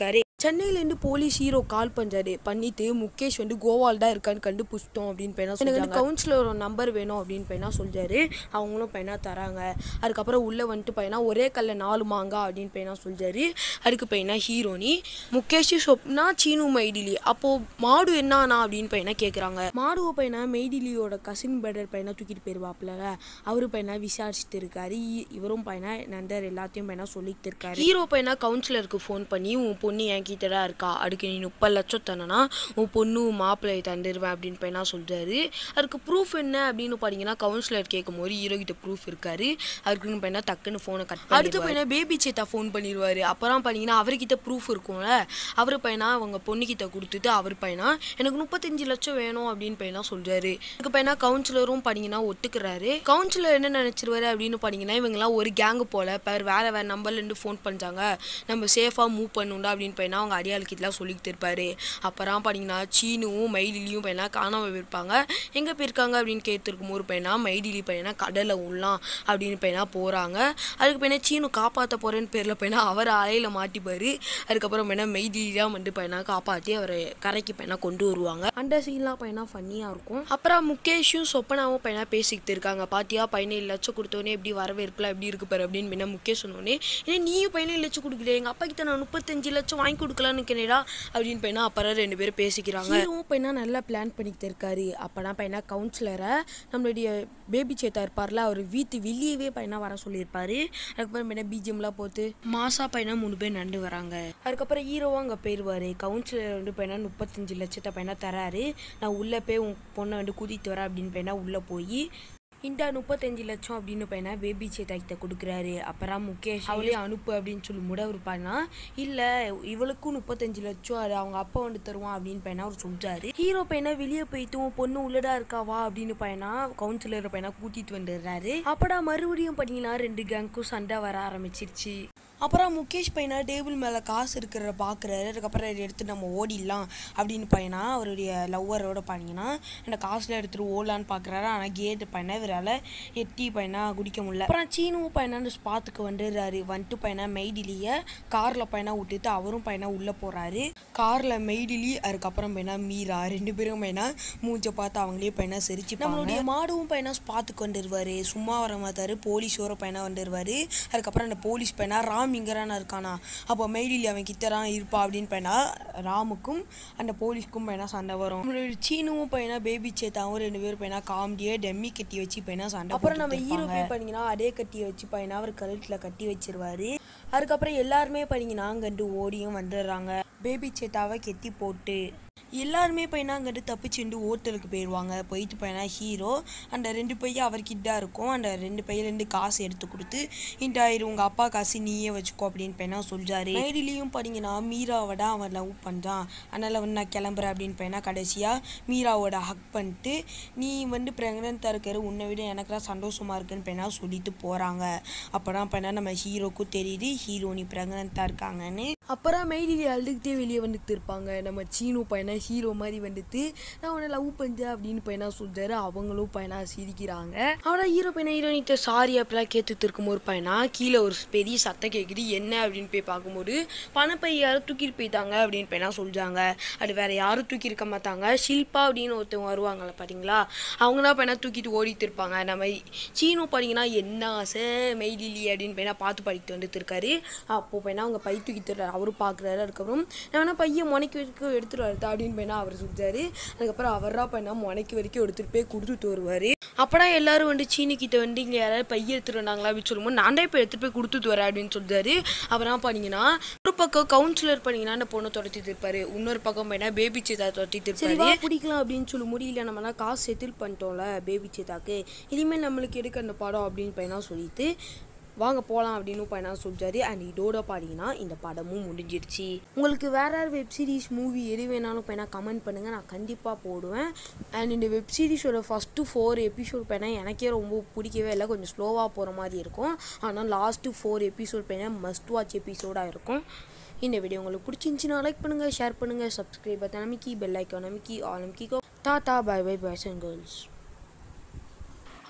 சென்னையிலேருந்து போலீஸ் ஹீரோ கால் பண்ணுறாரு பண்ணிட்டு முகேஷ் வந்து கோவால் தான் இருக்கான்னு கண்டுபிடிச்சிட்டோம் அப்படின்னு பையனா எனக்கு வந்து கவுன்சிலர் நம்பர் வேணும் அப்படின்னு பையனா சொல்றாரு அவங்களும் பையனா தராங்க அதுக்கப்புறம் உள்ளே வந்துட்டு பையனா ஒரே கல்ல நாலு மாங்கா அப்படின்னு பையனா சொல்றாரு அதுக்கு பையனா ஹீரோனி முகேஷ் சொப்னா சீனு மைடிலி அப்போது மாடு என்னானா அப்படின்னு பையனா கேட்குறாங்க மாடுவ பையனா மெய்டிலியோட கசின் பிரதர் பையனா தூக்கிட்டு போயிடுவாப்புல அவரு பையனா விசாரிச்சுட்டு இருக்காரு இ- இவரும் பையனா நண்டர் எல்லாத்தையும் பையனா சொல்லிட்டு இருக்காரு ஹீரோ பையனா கவுன்சிலருக்கு ஃபோன் பண்ணி உன் பொண்ணு என் கிட்ட தான் இருக்கா அதுக்கு நீ முப்பது லட்சம் தந்தனா உன் பொண்ணு உன் மாப்பிள்ளையை தந்துடுவேன் அப்படின்னு பையனா சொல்றாரு அதுக்கு ப்ரூஃப் என்ன அப்படின்னு பார்த்தீங்கன்னா கவுன்சிலர் கேட்கும் போது ஹீரோ கிட்ட ப்ரூஃப் இருக்காரு அதுக்குன்னு பையனா டக்குன்னு ஃபோனை கட் அடுத்து பையனா பேபி சேத்தா ஃபோன் பண்ணிடுவாரு அப்புறம் பார்த்தீங்கன்னா அவர்கிட்ட ப்ரூஃப் இருக்கும்ல அவர் பையனா அவங்க பொண்ணுக்கிட்ட கொடுத்துட்டு அவர் பையனா எனக்கு முப்பத்தஞ்சு லட்சம் வேணும் அப்படின்னு பையனா சொல்றாரு அதுக்கு பையனா கவுன்சிலரும் பார்த்தீங்கன்னா ஒத்துக்கிறாரு கவுன்சிலர் என்ன நினைச்சிருவாரு அப்படின்னு பார்த்தீங்கன்னா இவங்கெல்லாம் ஒரு கேங்கு போல பேர் வேற வேற நம்பர்ல இருந்து ஃபோன் பண்றாங்க நம்ம சேஃபாக மூவ் பண்ணுண்டா அப்படின்னு பையனா அவங்க அடியாளுக்கிட்டலாம் சொல்லிக்கிட்டு இருப்பாரு அப்புறம் பார்த்தீங்கன்னா சீனுவும் மைடிலியும் பையனா காணாம போயிருப்பாங்க எங்க போயிருக்காங்க அப்படின்னு கேட்டிருக்கும் ஒரு பையனா மைடிலி பையனா கடலை உள்ளலாம் அப்படின்னு பையனா போறாங்க அதுக்கு பையனா சீனு காப்பாற்ற போறேன்னு பேர்ல பையனா அவர் அலையில மாட்டிப்பாரு அதுக்கப்புறம் பையனா மெய்டிலி தான் வந்து பையனா காப்பாற்றி அவரை கரைக்கு பையனா கொண்டு வருவாங்க அந்த சீன்லாம் பையனா ஃபன்னியாக இருக்கும் அப்புறம் முகேஷும் சொப்பனாவும் பையனா பேசிக்கிட்டு இருக்காங்க பாத்தியா பதினேழு லட்சம் கொடுத்தோன்னே எப்படி வரவேற்புல எப்படி இருக்கு பாரு அப்படின்னு பையனா முகேஷ் சொன்னோடனே ஏன்னா நீயும் பதினேழு லட்சம் கொடுக்கல எங்கள் அப்பா கிட்ட நான் முப்பத்தஞ்சு லட்சம் வாங்கி கொடுக்கலான்னு இருக்கேனேடா அப்படின்னு பையனா அப்புறம் ரெண்டு பேரும் பேசிக்கிறாங்க ஹீரோவும் பையனா நல்லா பிளான் பண்ணிக்கிட்டு இருக்காரு அப்போனா பையனா கவுன்சிலரை நம்மளுடைய பேபி சேத்தா இருப்பார்ல அவர் வீட்டு வெளியவே பையனா வர சொல்லியிருப்பாரு அதுக்கப்புறம் பையனா பிஜிஎம்லாம் போட்டு மாசா பையனா மூணு பேர் நண்டு வராங்க அதுக்கப்புறம் ஹீரோவும் அங்கே போயிடுவார் கவுன்சிலர் வந்து பையனா முப்பத்தஞ்சு லட்சத்தை பையனா தராரு நான் உள்ளே போய் உன் பொண்ணை வந்து கூட்டிகிட்டு வரேன் அப்படின்னு பையனா உள்ளே போய் இந்த முப்பத்தஞ்சு லட்சம் அப்படின்னு பையனா பேபி சேத்தா கிட்ட கொடுக்குறாரு அப்புறம் முகேஷ் அவளே அனுப்பு அப்படின்னு சொல்லி முட ஒரு பையனா இல்லை இவளுக்கும் முப்பத்தஞ்சு லட்சம் அது அவங்க அப்பா வந்து தருவான் அப்படின்னு பையனா அவர் சொல்றாரு ஹீரோ பையனா வெளியே போயிட்டு உன் பொண்ணு உள்ளதா இருக்காவா அப்படின்னு பையனா கவுன்சிலர் பையனா கூட்டிட்டு வந்துடுறாரு அப்படா மறுபடியும் பார்த்தீங்கன்னா ரெண்டு கேங்க்கும் சண்டை வர ஆரம்பிச்சிருச்சு அப்புறம் முகேஷ் பையனா டேபிள் மேலே காசு இருக்கிறத பார்க்குறாரு அதுக்கப்புறம் இதை எடுத்து நம்ம ஓடிடலாம் அப்படின்னு பையனா அவருடைய லவ்வரோட பார்த்தீங்கன்னா அந்த காசில் எடுத்துட்டு ஓடலான்னு பார்க்குறாரு ஆனால் கேட்டு பையனா இவரால் எட்டி பையனா குடிக்க முடியல அப்புறம் சீனு பையனா அந்த ஸ்பாத்துக்கு வந்துடுறாரு வந்துட்டு பையனா மெய்டிலியை காரில் பையனா விட்டுட்டு அவரும் பையனா உள்ளே போகிறாரு காரில் மெய்டிலி அதுக்கப்புறம் பையனா மீரா ரெண்டு பேரும் பையனா மூஞ்ச பார்த்து அவங்களே பையனா சிரிச்சு நம்மளுடைய மாடுவும் பையனா ஸ்பாத்துக்கு வந்துடுவாரு சும்மா வர மாட்டாரு போலீஸோட பையனா வந்துடுவாரு அதுக்கப்புறம் அந்த போலீஸ் பையனா ராம் இங்கரான இருக்கானா அப்போ மெய்டிலி அவன் கிட்டதான் இருப்பா அப்படின்னு பையனா ராமுக்கும் அந்த போலீஸ்க்கும் பையனா சண்டை வரும் நம்மளுடைய சீனுவும் பையனா பேபி சேத்தாவும் ரெண்டு பேரும் பையனா காமெடியே டெம்மி கட்டி வச்சு பையனா சண்டை அப்புறம் நம்ம ஹீரோ போய் பண்ணீங்கன்னா அதே கட்டி வச்சு பையனா அவர் கழுத்தில் கட்டி வச்சிருவாரு அதுக்கப்புறம் எல்லாருமே பண்ணீங்கன்னா அங்கிட்டு ஓடியும் வந்துடுறாங்க பேபி சேத்தாவை கெத்தி போட்டு எல்லாருமே பையனா அங்கிட்டு தப்பிச்சுண்டு ஹோட்டலுக்கு போயிடுவாங்க போயிட்டு பையனா ஹீரோ அந்த ரெண்டு பையன் அவர்கிட்ட இருக்கும் அந்த ரெண்டு பையிலேருந்து காசு எடுத்து கொடுத்து இந்த இரு உங்கள் அப்பா காசு நீயே வச்சுக்கோ அப்படின்னு பையனா சொல்றாரு நைடிலையும் பார்த்தீங்கன்னா மீராவோட அவன் லவ் பண்ணுறான் அதனால் வந்து நான் கிளம்புறேன் அப்படின்னு பையனா கடைசியாக மீராவோட ஹக் பண்ணிட்டு நீ வந்து ப்ரெக்னெண்ட்டாக இருக்கிற உன்னை விட எனக்கு தான் சந்தோஷமா இருக்குன்னு பையனா சொல்லிட்டு போகிறாங்க அப்போதான் பையனா நம்ம ஹீரோக்கும் தெரியுது ஹீரோ நீ ப்ரெக்னெண்ட்டாக இருக்காங்கன்னு அப்புறம் மெய்டிலி அழுதுகிட்டே வெளியே வந்துட்டு இருப்பாங்க நம்ம சீனு பையனா ஹீரோ மாதிரி வந்துட்டு நான் உன்னை லவ் பண்ணுறேன் அப்படின்னு பையனா சொல்றாரு அவங்களும் பையனா சிரிக்கிறாங்க அவனா ஹீரோ பையனா ஹீரோனிட்ட சாரி அப்படிலாம் கேட்டுட்டு இருக்கும்போது பையனா கீழே ஒரு பெரிய சத்தம் கேட்குது என்ன அப்படின்னு போய் பார்க்கும்போது பணப்பை யாரும் தூக்கிட்டு போயிட்டாங்க அப்படின்னு பையனா சொல்றாங்க அது வேற யாரும் தூக்கி இருக்க மாட்டாங்க ஷில்பா அப்படின்னு ஒருத்தவங்க வருவாங்கல்ல பார்த்தீங்களா அவங்க தான் பையனா தூக்கிட்டு ஓடிட்டு இருப்பாங்க நம்ம சீனு பார்த்தீங்கன்னா என்ன ஆசை மெய்டிலி அப்படின்னு பையனா பார்த்து படிக்கிட்டு வந்துட்டு இருக்காரு அப்போ பையனா அவங்க பை தூக்கிட்டு இருக்காரு அவரும் பார்க்குறாரு அதுக்கப்புறம் நான் வேணா பையன் முனைக்கு வரைக்கும் எடுத்துட்டு வரதா அப்படின்னு பையனா அவர் சொல்றாரு அதுக்கப்புறம் அவரா பையனா முனைக்கு வரைக்கும் எடுத்துட்டு போய் கொடுத்துட்டு வருவாரு அப்படா எல்லாரும் வந்து சீனி கிட்ட வந்து இங்கே யாராவது பைய எடுத்துட்டு வந்தாங்களா அப்படின்னு சொல்லும்போது நான் தான் இப்போ எடுத்துட்டு போய் கொடுத்துட்டு வரேன் அப்படின்னு சொல்றாரு அவரா பண்ணீங்கன்னா ஒரு பக்கம் கவுன்சிலர் பண்ணீங்கன்னா அந்த பொண்ணை துரத்திட்டு இருப்பாரு இன்னொரு பக்கம் பையனா பேபி சேதா துரத்திட்டு இருப்பாரு பிடிக்கலாம் அப்படின்னு சொல்லி முடியல நம்மலாம் காசு செட்டில் பண்ணிட்டோம்ல பேபி சேதாக்கு இனிமேல் நம்மளுக்கு எடுக்க அந்த படம் அப்படின்னு பையனா சொல்லிட்டு வாங்க போகலாம் அப்படின்னு பையனா சொல்றாரு அண்ட் இதோட பாடிங்கன்னா இந்த படமும் முடிஞ்சிருச்சு உங்களுக்கு வேற யார் வெப் சீரிஸ் மூவி எது வேணாலும் பையனா கமெண்ட் பண்ணுங்க நான் கண்டிப்பாக போடுவேன் அண்ட் இந்த வெப் சீரிஸோட ஃபஸ்ட்டு ஃபோர் எபிசோட் பையனா எனக்கே ரொம்ப பிடிக்கவே இல்லை கொஞ்சம் ஸ்லோவாக போகிற மாதிரி இருக்கும் ஆனால் லாஸ்ட்டு ஃபோர் எபிசோட் பையனா மஸ்ட் வாட்ச் எபிசோடாக இருக்கும் இந்த வீடியோ உங்களுக்கு பிடிச்சிருந்துச்சின்னா லைக் பண்ணுங்கள் ஷேர் பண்ணுங்கள் சப்ஸ்கிரைப் பட்டன் அமைக்கி பெல் ஐக்கான் அமைக்கி ஆல் அமைக்கி tata bye bye boys and girls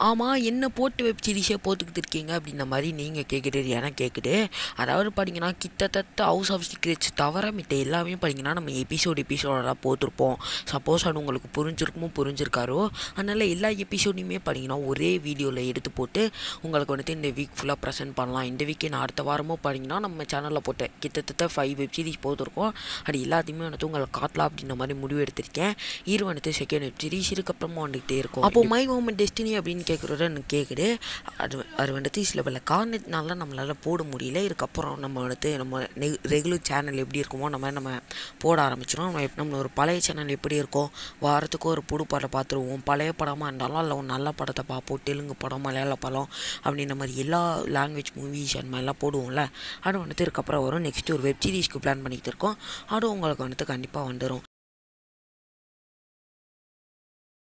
ஆமாம் என்ன போட்டு வெப் சீரிஸே போட்டுக்கிட்டு இருக்கீங்க அப்படின்ற மாதிரி நீங்கள் கேட்குறது எனக்கு கேட்குது அதாவது பார்த்தீங்கன்னா கிட்டத்தட்ட ஹவுஸ் ஆஃப் சீக்ரெட்ஸ் தவிர மிட்ட எல்லாமே பார்த்தீங்கன்னா நம்ம எபிசோட் எபிசோடாக போட்டிருப்போம் சப்போஸ் அது உங்களுக்கு புரிஞ்சிருக்குமோ புரிஞ்சிருக்காரோ அதனால் எல்லா எபிசோடையுமே பார்த்தீங்கன்னா ஒரே வீடியோவில் எடுத்து போட்டு உங்களுக்கு வந்துட்டு இந்த வீக் ஃபுல்லாக ப்ரெசென்ட் பண்ணலாம் இந்த வீக்கே நான் அடுத்த வாரமும் பார்த்தீங்கன்னா நம்ம சேனலில் போட்டேன் கிட்டத்தட்ட ஃபைவ் வெப் சீரிஸ் போட்டிருக்கோம் அது எல்லாத்தையுமே வந்துட்டு உங்களுக்கு காட்டலாம் அப்படின்ற மாதிரி முடிவு எடுத்திருக்கேன் ஈரு வந்துட்டு செகண்ட் வெப் சீரிஸ் இதுக்கப்புறமா வந்துகிட்டே இருக்கும் அப்போ மை மூமெண்ட் டெஸ்டினி அப்படின்னு கேட்குறது எனக்கு கேட்குது அது அது வந்துட்டு சில பல காரணத்தினால நம்மளால் போட முடியல இதுக்கப்புறம் நம்ம வந்துட்டு நம்ம ரெகுலர் சேனல் எப்படி இருக்குமோ நம்ம நம்ம போட ஆரம்பிச்சிடும் நம்ம எப்- நம்ம ஒரு பழைய சேனல் எப்படி இருக்கும் வாரத்துக்கு ஒரு புது படம் பார்த்துருவோம் பழைய படமாக இருந்தாலும் அதில் ஒரு நல்ல படத்தை பார்ப்போம் தெலுங்கு படம் மலையாள படம் அப்படின்ற மாதிரி எல்லா லாங்குவேஜ் மூவிஸ் அந்த மாதிரிலாம் போடுவோம்ல அது வந்துட்டு இதுக்கப்புறம் வரும் நெக்ஸ்ட் ஒரு வெப் சீரிஸ்க்கு பிளான் பண்ணிக்கிட்டு இருக்கோம் அது உங்களுக்கு வந்துட்டு கண்டிப்பாக வந்துடும்